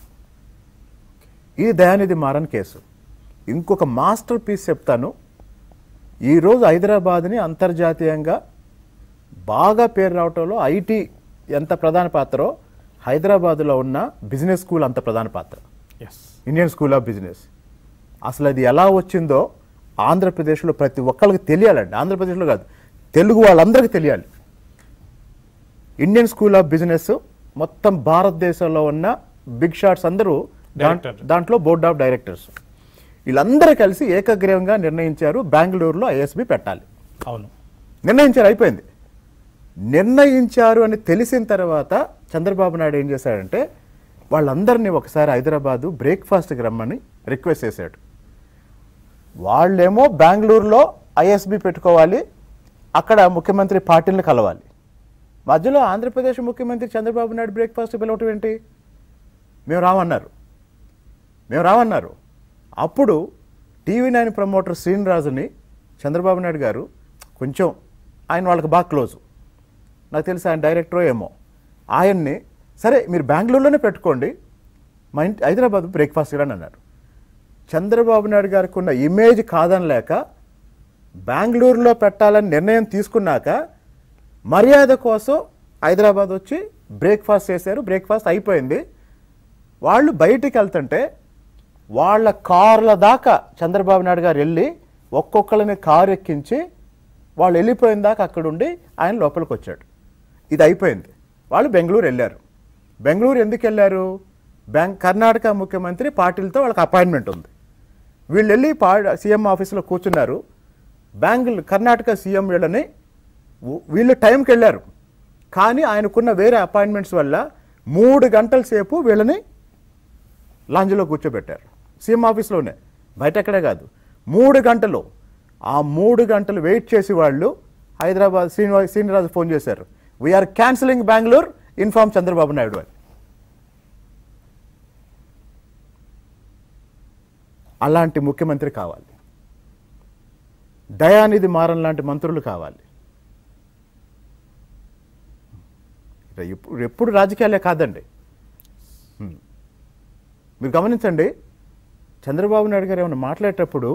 ఇది దయానిధి మారన్ కేసు ఇంకొక మాస్టర్ పీస్ చెప్తాను ఈరోజు హైదరాబాద్ని అంతర్జాతీయంగా బాగా పేరు రావటంలో ఐటీ ఎంత ప్రధాన పాత్రో హైదరాబాద్లో ఉన్న బిజినెస్ స్కూల్ అంత ప్రధాన పాత్ర yes Indian school of business అసలు అది ఎలా వచ్చిందో ఆంధ్రప్రదేశ్లో ప్రతి ఒక్కరికి తెలియాలండి ఆంధ్రప్రదేశ్లో కాదు తెలుగు వాళ్ళందరికీ తెలియాలి ఇండియన్ స్కూల్ ఆఫ్ బిజినెస్ మొత్తం భారతదేశంలో ఉన్న బిగ్ షాట్స్ అందరూ దాంట్- Director. దాంట్లో బోర్డ్ ఆఫ్ డైరెక్టర్స్ వీళ్ళందరూ కలిసి ఏకగ్రీవంగా నిర్ణయించారు బెంగళూరులో ఐఎస్బి పెట్టాలి అవును నిర్ణయించారు అయిపోయింది నిర్ణయించారు అని తెలిసిన తర్వాత చంద్రబాబు నాయుడు ఏం చేశాడంటే వాళ్ళందరినీ ఒకసారి హైదరాబాదు బ్రేక్ఫాస్ట్కి రమ్మని రిక్వెస్ట్ చేశాడు వాళ్ళేమో బెంగళూరులో ఐఎస్బి పెట్టుకోవాలి అక్కడ ముఖ్యమంత్రి పార్టీలను కలవాలి మధ్యలో ఆంధ్రప్రదేశ్ ముఖ్యమంత్రి చంద్రబాబు నాయుడు బ్రేక్ఫాస్ట్ పిలవటం ఏంటి మేము రామన్నారు మేము రామన్నారు అప్పుడు టీవీ నైన్ ప్రమోటర్ శ్రీనిరాజుని చంద్రబాబు నాయుడు గారు కొంచెం ఆయన వాళ్ళకి బాగా క్లోజు నాకు తెలిసి ఆయన డైరెక్టరో ఏమో ఆయన్ని సరే మీరు బెంగళూరులోనే పెట్టుకోండి మా ఇంటి హైదరాబాద్ బ్రేక్ఫాస్ట్ అని అన్నారు చంద్రబాబు నాయుడు గారికి ఉన్న ఇమేజ్ కాదనలేక బెంగళూరులో పెట్టాలని నిర్ణయం తీసుకున్నాక మర్యాద కోసం హైదరాబాద్ వచ్చి బ్రేక్ఫాస్ట్ చేశారు బ్రేక్ఫాస్ట్ అయిపోయింది వాళ్ళు బయటికి వెళ్తుంటే వాళ్ళ కార్ల దాకా చంద్రబాబు నాయుడు గారు వెళ్ళి ఒక్కొక్కరిని కారు ఎక్కించి వాళ్ళు వెళ్ళిపోయిన దాకా అక్కడ ఉండి ఆయన లోపలికి వచ్చాడు ఇది అయిపోయింది వాళ్ళు బెంగళూరు వెళ్ళారు బెంగళూరు ఎందుకు వెళ్ళారు బ్యాంక్ కర్ణాటక ముఖ్యమంత్రి పాటిల్తో వాళ్ళకి అపాయింట్మెంట్ ఉంది వీళ్ళు వెళ్ళి పా సీఎం ఆఫీస్లో కూర్చున్నారు బెంగళూరు కర్ణాటక సీఎం వీళ్ళని వు- వీళ్ళు టైంకి వెళ్ళారు కానీ ఆయనకున్న వేరే అపాయింట్మెంట్స్ వల్ల మూడు గంటల సేపు వీళ్ళని లాంజ్లో కూర్చోబెట్టారు సీఎం ఆఫీస్లోనే బయట ఎక్కడే కాదు మూడు గంటలు ఆ మూడు గంటలు వెయిట్ చేసి వాళ్ళు హైదరాబాద్ శ్రీనివాస్ శ్రీనివాస్ ఫోన్ చేశారు we're cancelling Bengaluru inform Chandrababu Naidu అని అలాంటి ముఖ్యమంత్రి కావాలి దయానిధి మారన్ లాంటి మంత్రులు కావాలి ఇక ఇప్పుడు ఎప్పుడు రాజకీయాలే కాదండి హ్మ్. మీరు గమనించండి చంద్రబాబు నాయుడు గారు ఏమైనా మాట్లాడేటప్పుడు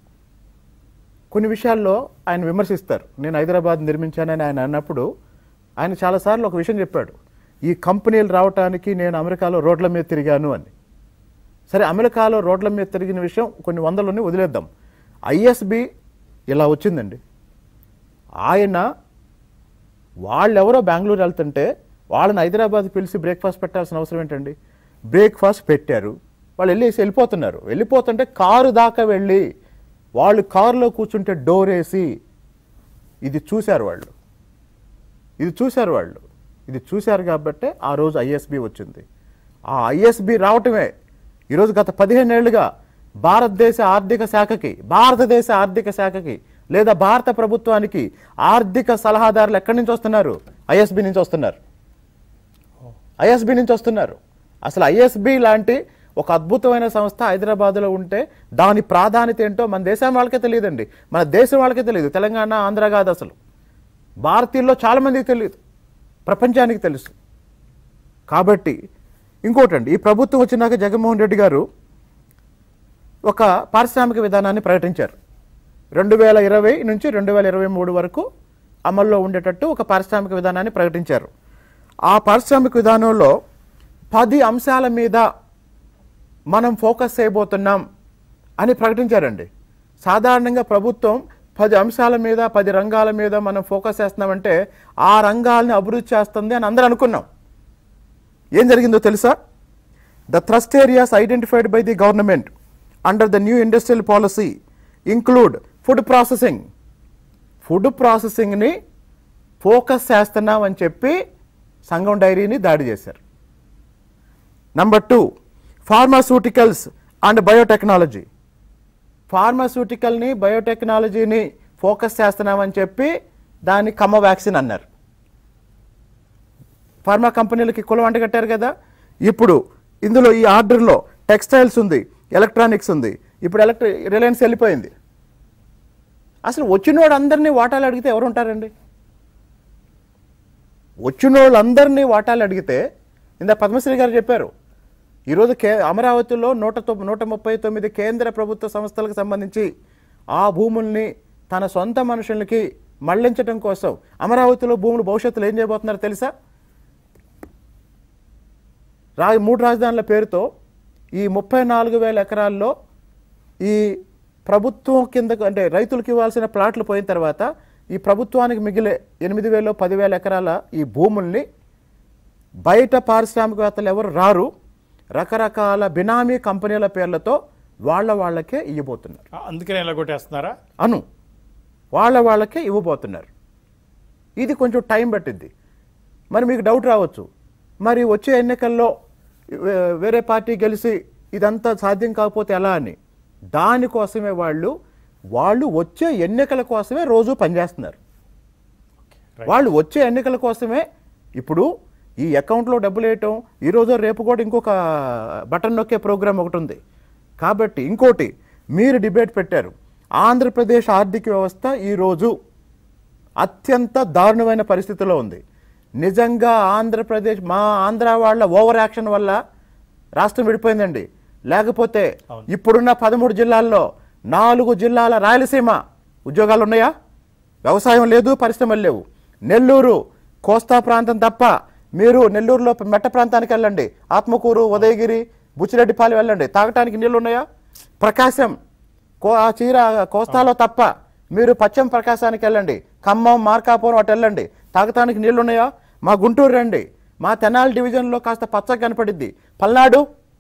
కొన్ని విషయాల్లో ఆయన విమర్శిస్తారు నేను హైదరాబాద్ నిర్మించానని ఆయన అన్నప్పుడు ఆయన చాలాసార్లు ఒక విషయం చెప్పాడు ఈ కంపెనీలు రావటానికి నేను అమెరికాలో రోడ్ల మీద తిరిగాను అని సరే అమెరికాలో రోడ్ల మీద తిరిగిన విషయం కొన్ని వందలని వదిలేద్దాం ఐఎస్బి ఇలా వచ్చిందండి ఆయన వాళ్ళెవరో బెంగళూరు వెళ్తుంటే వాళ్ళని హైదరాబాద్ పిలిచి బ్రేక్ఫాస్ట్ పెట్టాల్సిన అవసరం ఏంటండి బ్రేక్ఫాస్ట్ పెట్టారు వాళ్ళు వెళ్ళేసి వెళ్ళిపోతున్నారు వెళ్ళిపోతుంటే కారు దాకా వెళ్ళి వాళ్ళు కారులో కూర్చుంటే డోర్ వేసి ఇది చూశారు వాళ్ళు ఇది చూశారు వాళ్ళు ఇది చూశారు కాబట్టే ఆ రోజు ఐఎస్బి వచ్చింది ఆ ఐఎస్బి రావటమే ఈరోజు గత పదిహేను ఏళ్ళుగా భారతదేశ ఆర్థిక శాఖకి భారతదేశ ఆర్థిక శాఖకి లేదా భారత ప్రభుత్వానికి ఆర్థిక సలహాదారులు ఎక్కడి నుంచి వస్తున్నారు ఐఎస్బి నుంచి వస్తున్నారు ఐఎస్బి నుంచి వస్తున్నారు అసలు ఐఎస్బి లాంటి ఒక అద్భుతమైన సంస్థ హైదరాబాద్లో ఉంటే దాని ప్రాధాన్యత ఏంటో మన దేశం వాళ్ళకే తెలియదండి మన దేశం వాళ్ళకే తెలియదు తెలంగాణ ఆంధ్ర కాదు అసలు భారతీయుల్లో చాలామందికి తెలియదు ప్రపంచానికి తెలుసు కాబట్టి ఇంకోటండి ఈ ప్రభుత్వం వచ్చినాక జగన్మోహన్ రెడ్డి గారు ఒక పారిశ్రామిక విధానాన్ని ప్రకటించారు రెండు వేల ఇరవై నుంచి రెండు వేల ఇరవై మూడు వరకు అమల్లో ఉండేటట్టు ఒక పారిశ్రామిక విధానాన్ని ప్రకటించారు ఆ పారిశ్రామిక విధానంలో పది అంశాల మీద మనం ఫోకస్ చేయబోతున్నాం అని ప్రకటించారండి సాధారణంగా ప్రభుత్వం పది అంశాల మీద పది రంగాల మీద మనం ఫోకస్ చేస్తున్నామంటే ఆ రంగాల్ని అభివృద్ధి చేస్తుంది అని అందరూ అనుకున్నాం ఏం జరిగిందో తెలుసా the thrust areas identified by the government under the new industrial policy include food processing food ప్రాసెసింగ్ని ఫోకస్ చేస్తున్నాం అని చెప్పి సంఘం డైరీని దాడి చేశారు number two pharmaceuticals and biotechnology ఫార్మాస్యూటికల్ని బయోటెక్నాలజీని ఫోకస్ చేస్తున్నామని చెప్పి దాన్ని కమ్మ వ్యాక్సిన్ అన్నారు ఫార్మా కంపెనీలకి కులం అంటగట్టారు కదా ఇప్పుడు ఇందులో ఈ ఆర్డర్లో టెక్స్టైల్స్ ఉంది ఎలక్ట్రానిక్స్ ఉంది ఇప్పుడు ఎలక్ట్రి రిలయన్స్ వెళ్ళిపోయింది అసలు వచ్చినోడు అందరినీ వాటాలు అడిగితే ఎవరు ఉంటారండి వచ్చిన వాళ్ళందరినీ వాటాలు అడిగితే ఇంత పద్మశ్రీ గారు చెప్పారు ఈరోజు కే అమరావతిలో నూట తొ నూట ముప్పై తొమ్మిది కేంద్ర ప్రభుత్వ సంస్థలకు సంబంధించి ఆ భూముల్ని తన సొంత మనుషులకి మళ్లించడం కోసం అమరావతిలో భూములు భవిష్యత్తులో ఏం చేయబోతున్నారో తెలుసా రా మూడు రాజధానుల పేరుతో ఈ ముప్పై నాలుగు వేల ఎకరాల్లో ఈ ప్రభుత్వం కిందకు అంటే రైతులకు ఇవ్వాల్సిన ప్లాట్లు పోయిన తర్వాత ఈ ప్రభుత్వానికి మిగిలే ఎనిమిది వేలు పదివేల ఎకరాల ఈ భూముల్ని బయట పారిశ్రామికవేత్తలు ఎవరు రారు రకరకాల బినామీ కంపెనీల పేర్లతో వాళ్ళ వాళ్ళకే ఇవ్వబోతున్నారు ఆ, అందుకనే ఇలా కొట్టేస్తున్నారా అను వాళ్ళ వాళ్ళకే ఇవ్వబోతున్నారు ఇది కొంచెం టైం పట్టిద్ది మరి మీకు డౌట్ రావచ్చు మరి వచ్చే ఎన్నికల్లో వే- వేరే పార్టీ గెలిచి ఇదంతా సాధ్యం కాకపోతే ఎలా అని దానికోసమే వాళ్ళు వాళ్ళు వచ్చే ఎన్నికల కోసమే రోజు పనిచేస్తున్నారు వాళ్ళు వచ్చే ఎన్నికల కోసమే ఇప్పుడు ఈ అకౌంట్లో డబ్బులు వేయటం ఈరోజు రేపు కూడా ఇంకొక బటన్ నొక్కే ప్రోగ్రామ్ ఒకటి ఉంది కాబట్టి ఇంకోటి మీరు డిబేట్ పెట్టారు ఆంధ్రప్రదేశ్ ఆర్థిక వ్యవస్థ ఈరోజు అత్యంత దారుణమైన పరిస్థితిలో ఉంది నిజంగా ఆంధ్రప్రదేశ్ మా ఆంధ్ర వాళ్ళ ఓవర్ యాక్షన్ వల్ల రాష్ట్రం విడిపోయిందండి లేకపోతే ఇప్పుడున్న పదమూడు జిల్లాల్లో నాలుగు జిల్లాల రాయలసీమ ఉద్యోగాలు ఉన్నాయా వ్యవసాయం లేదు పరిశ్రమలు లేవు నెల్లూరు కోస్తా ప్రాంతం తప్ప మీరు నెల్లూరులో మెట్ట ప్రాంతానికి వెళ్ళండి ఆత్మకూరు ఉదయగిరి బుచ్చిరెడ్డిపాలెం వెళ్ళండి తాగటానికి నీళ్ళు ఉన్నాయా ప్రకాశం కో ఆ చీర కోస్తాలో తప్ప మీరు పశ్చిమ ప్రకాశానికి వెళ్ళండి ఖమ్మం మార్కాపురం అటు వెళ్ళండి తాగటానికి నీళ్ళు ఉన్నాయా మా గుంటూరు రండి మా తెనాలి డివిజన్లో కాస్త పచ్చగా కనపడిద్ది పల్నాడు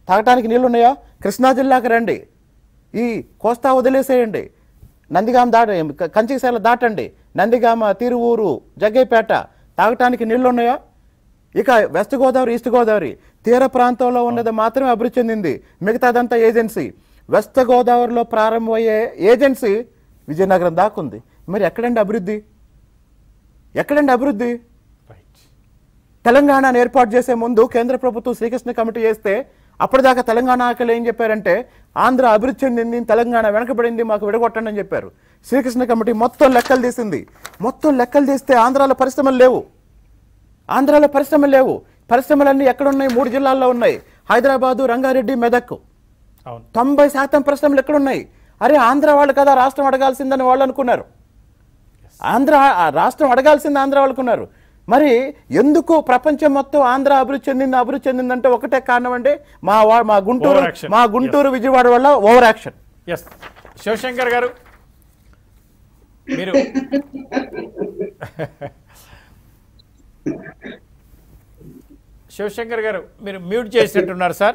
తాగటానికి నీళ్ళు ఉన్నాయా కృష్ణా జిల్లాకి రండి ఈ కోస్తా వదిలేసేయండి నందిగామ దాట కంచికశాల దాటండి నందిగామ తిరువూరు జగ్గైపేట తాగటానికి నీళ్ళు ఉన్నాయా ఇక వెస్ట్ గోదావరి ఈస్ట్ గోదావరి తీర ప్రాంతంలో ఉన్నది మాత్రమే అభివృద్ధి చెందింది మిగతాదంతా ఏజెన్సీ వెస్ట్ గోదావరిలో ప్రారంభమయ్యే ఏజెన్సీ విజయనగరం దాకుంది మరి ఎక్కడండి అభివృద్ధి ఎక్కడండి అభివృద్ధి రైట్ తెలంగాణను ఏర్పాటు చేసే ముందు కేంద్ర ప్రభుత్వం శ్రీకృష్ణ కమిటీ చేస్తే అప్పటిదాకా తెలంగాణ ఆకలి ఏం చెప్పారంటే ఆంధ్ర అభివృద్ధి చెందింది తెలంగాణ వెనకబడింది మాకు విడగొట్టండి అని చెప్పారు శ్రీకృష్ణ కమిటీ మొత్తం లెక్కలు తీసింది మొత్తం లెక్కలు తీస్తే ఆంధ్రాలో పరిశ్రమలు లేవు ఆంధ్రాలో పరిశ్రమలు లేవు పరిశ్రమలన్నీ ఎక్కడ ఉన్నాయి మూడు జిల్లాల్లో ఉన్నాయి హైదరాబాదు రంగారెడ్డి మెదక్ అవును తొంభై శాతం పరిశ్రమలు ఎక్కడున్నాయి అరే ఆంధ్ర వాళ్ళు కదా రాష్ట్రం అడగాల్సిందని వాళ్ళు అనుకున్నారు ఆంధ్ర ఆ రాష్ట్రం అడగాల్సింది ఆంధ్ర వాళ్ళు అనుకున్నారు మరి ఎందుకు ప్రపంచం మొత్తం ఆంధ్ర అభివృద్ధి చెందింది అభివృద్ధి చెందిందంటే ఒకటే కారణం అంటే మా వా- మా గుంటూరు Overaction. మా గుంటూరు విజయవాడ వల్ల ఓవర్ యాక్షన్ ఎస్ శివశంకర్ గారు మీరు శివశంకర్ గారు మీరు మ్యూట్ చేసినట్టున్నారు సార్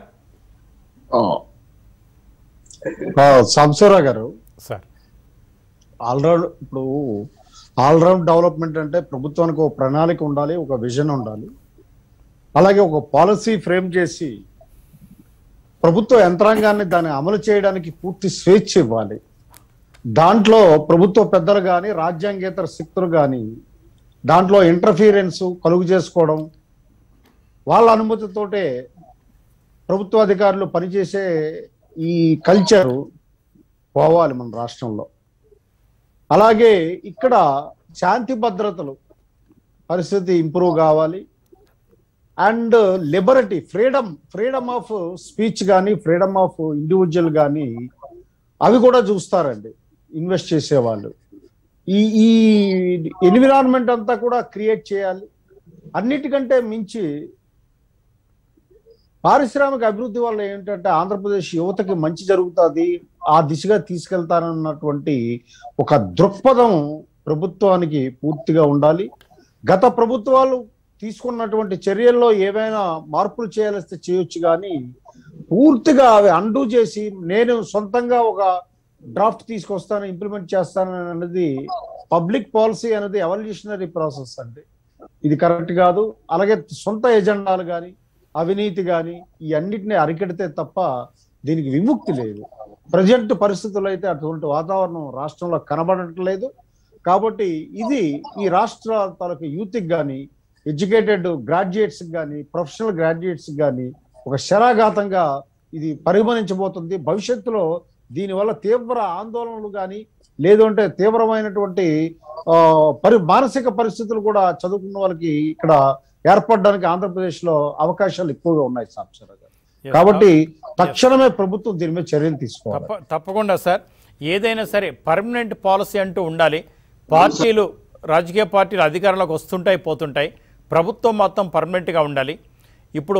సంసరా గారు సార్ ఆల్రౌండ్ ఇప్పుడు ఆల్రౌండ్ డెవలప్మెంట్ అంటే ప్రభుత్వానికి ఒక ప్రణాళిక ఉండాలి ఒక విజన్ ఉండాలి అలాగే ఒక పాలసీ ఫ్రేమ్ చేసి ప్రభుత్వ యంత్రాంగాన్ని దాన్ని అమలు చేయడానికి పూర్తి స్వేచ్ఛ ఇవ్వాలి దాంట్లో ప్రభుత్వ పెద్దలు కానీ రాజ్యాంగేతర శక్తులు కానీ దాంట్లో ఇంటర్ఫీరెన్స్ కలుగు చేసుకోవడం వాళ్ళ అనుమతితోటే ప్రభుత్వ అధికారులు పనిచేసే ఈ కల్చరు పోవాలి మన రాష్ట్రంలో అలాగే ఇక్కడ శాంతి భద్రతలు పరిస్థితి ఇంప్రూవ్ కావాలి and liberty freedom freedom of speech కానీ ఫ్రీడమ్ ఆఫ్ ఇండివిజువల్ కానీ అవి కూడా చూస్తారండి ఇన్వెస్ట్ చేసేవాళ్ళు ఈ ఈ ఎన్విరాన్మెంట్ అంతా కూడా క్రియేట్ చేయాలి అన్నిటికంటే మించి పారిశ్రామిక అభివృద్ధి వల్ల ఏంటంటే ఆంధ్రప్రదేశ్ యువతకి మంచి జరుగుతుంది ఆ దిశగా తీసుకెళ్తానన్నటువంటి ఒక దృక్పథం ప్రభుత్వానికి పూర్తిగా ఉండాలి గత ప్రభుత్వాలు తీసుకున్నటువంటి చర్యల్లో ఏవైనా మార్పులు చేయాలిస్తే చేయొచ్చు కానీ పూర్తిగా అవి అండూ చేసి నేను సొంతంగా ఒక డ్రాఫ్ట్ తీసుకొస్తాను ఇంప్లిమెంట్ చేస్తాను అనేది పబ్లిక్ పాలసీ అనేది ఎవల్యూషనరీ ప్రాసెస్ అండి ఇది కరెక్ట్ కాదు అలాగే సొంత ఎజెండాలు కానీ అవినీతి కానీ ఈ అన్నిటిని అరికెడితే తప్ప దీనికి విముక్తి లేదు ప్రజెంట్ పరిస్థితులు అయితే అటువంటి వాతావరణం రాష్ట్రంలో కనబడట్లేదు కాబట్టి ఇది ఈ రాష్ట్ర తాలూకు యూత్కి కానీ ఎడ్యుకేటెడ్ గ్రాడ్యుయేట్స్ కానీ ప్రొఫెషనల్ గ్రాడ్యుయేట్స్ కానీ ఒక శరాఘాతంగా ఇది పరిగణించబోతుంది భవిష్యత్తులో దీనివల్ల తీవ్ర ఆందోళనలు కానీ లేదు అంటే తీవ్రమైనటువంటి ఆ, పరి మానసిక పరిస్థితులు కూడా చదువుకున్న వాళ్ళకి ఇక్కడ ఏర్పడడానికి ఆంధ్రప్రదేశ్ లో అవకాశాలు ఎక్కువగా ఉన్నాయి సాంబశివరావు గారు Yes, కాబట్టి తక్షణమే ప్రభుత్వం దీని మీద చర్యలు తీసుకోవాలి తప్ప తప్పకుండా సార్ ఏదైనా సరే పర్మనెంట్ పాలసీ అంటూ ఉండాలి పార్టీలు రాజకీయ పార్టీలు అధికారంలోకి వస్తుంటాయి పోతుంటాయి ప్రభుత్వం మొత్తం పర్మనెంట్గా ఉండాలి ఇప్పుడు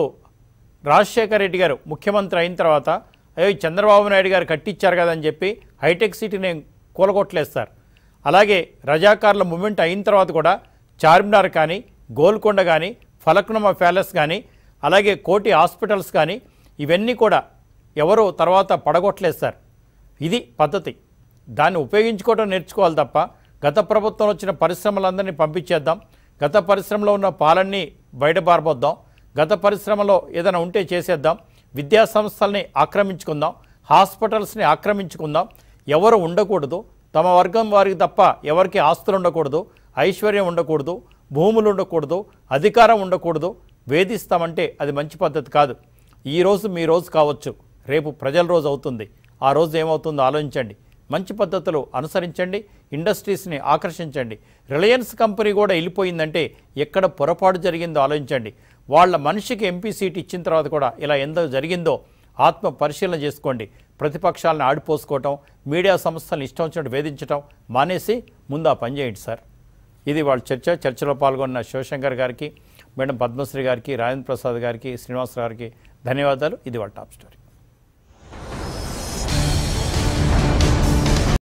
రాజశేఖర రెడ్డి గారు ముఖ్యమంత్రి అయిన తర్వాత అయ్యో ఈ చంద్రబాబు నాయుడు గారు కట్టించారు కదా అని చెప్పి హైటెక్ సిటీని కూలగొట్టలేదు సార్ అలాగే రజాకార్ల మూమెంట్ అయిన తర్వాత కూడా చార్మినార్ కానీ గోల్కొండ కానీ ఫలక్నుమా ప్యాలెస్ కానీ అలాగే కోటి హాస్పిటల్స్ కానీ ఇవన్నీ కూడా ఎవరు తర్వాత పడగొట్టలేదు సార్ ఇది పద్ధతి దాన్ని ఉపయోగించుకోవడం నేర్చుకోవాలి తప్ప గత ప్రభుత్వం వచ్చిన పరిశ్రమలందరినీ పంపించేద్దాం గత పరిశ్రమలో ఉన్న పాలన్నీ బయట పారబోద్దాం గత పరిశ్రమలో ఏదైనా ఉంటే చేసేద్దాం విద్యా సంస్థల్ని ఆక్రమించుకుందాం హాస్పిటల్స్ని ఆక్రమించుకుందాం ఎవరు ఉండకూడదు తమ వర్గం వారికి తప్ప ఎవరికి ఆస్తులు ఉండకూడదు ఐశ్వర్యం ఉండకూడదు భూములు ఉండకూడదు అధికారం ఉండకూడదు వేధిస్తామంటే అది మంచి పద్ధతి కాదు ఈ రోజు మీ రోజు కావచ్చు రేపు ప్రజల రోజు అవుతుంది ఆ రోజు ఏమవుతుందో ఆలోచించండి మంచి పద్ధతులు అనుసరించండి ఇండస్ట్రీస్ని ఆకర్షించండి రిలయన్స్ కంపెనీ కూడా వెళ్ళిపోయిందంటే ఎక్కడ పొరపాటు జరిగిందో ఆలోచించండి వాళ్ళ మనిషికి ఎంపీ సీట్ ఇచ్చిన తర్వాత కూడా ఇలా ఎంత జరిగిందో ఆత్మ పరిశీలన చేసుకోండి ప్రతిపక్షాలను ఆడిపోసుకోవటం మీడియా సంస్థలను ఇష్టం వచ్చినట్టు వేధించటం మానేసి ముందు ఆ పని చేయండి సార్ ఇది వాళ్ళ చర్చ చర్చలో పాల్గొన్న శివశంకర్ గారికి మేడం పద్మశ్రీ గారికి రాజేంద్ర ప్రసాద్ గారికి శ్రీనివాస్ గారికి ధన్యవాదాలు ఇది వాళ్ళ టాప్ స్టోరీ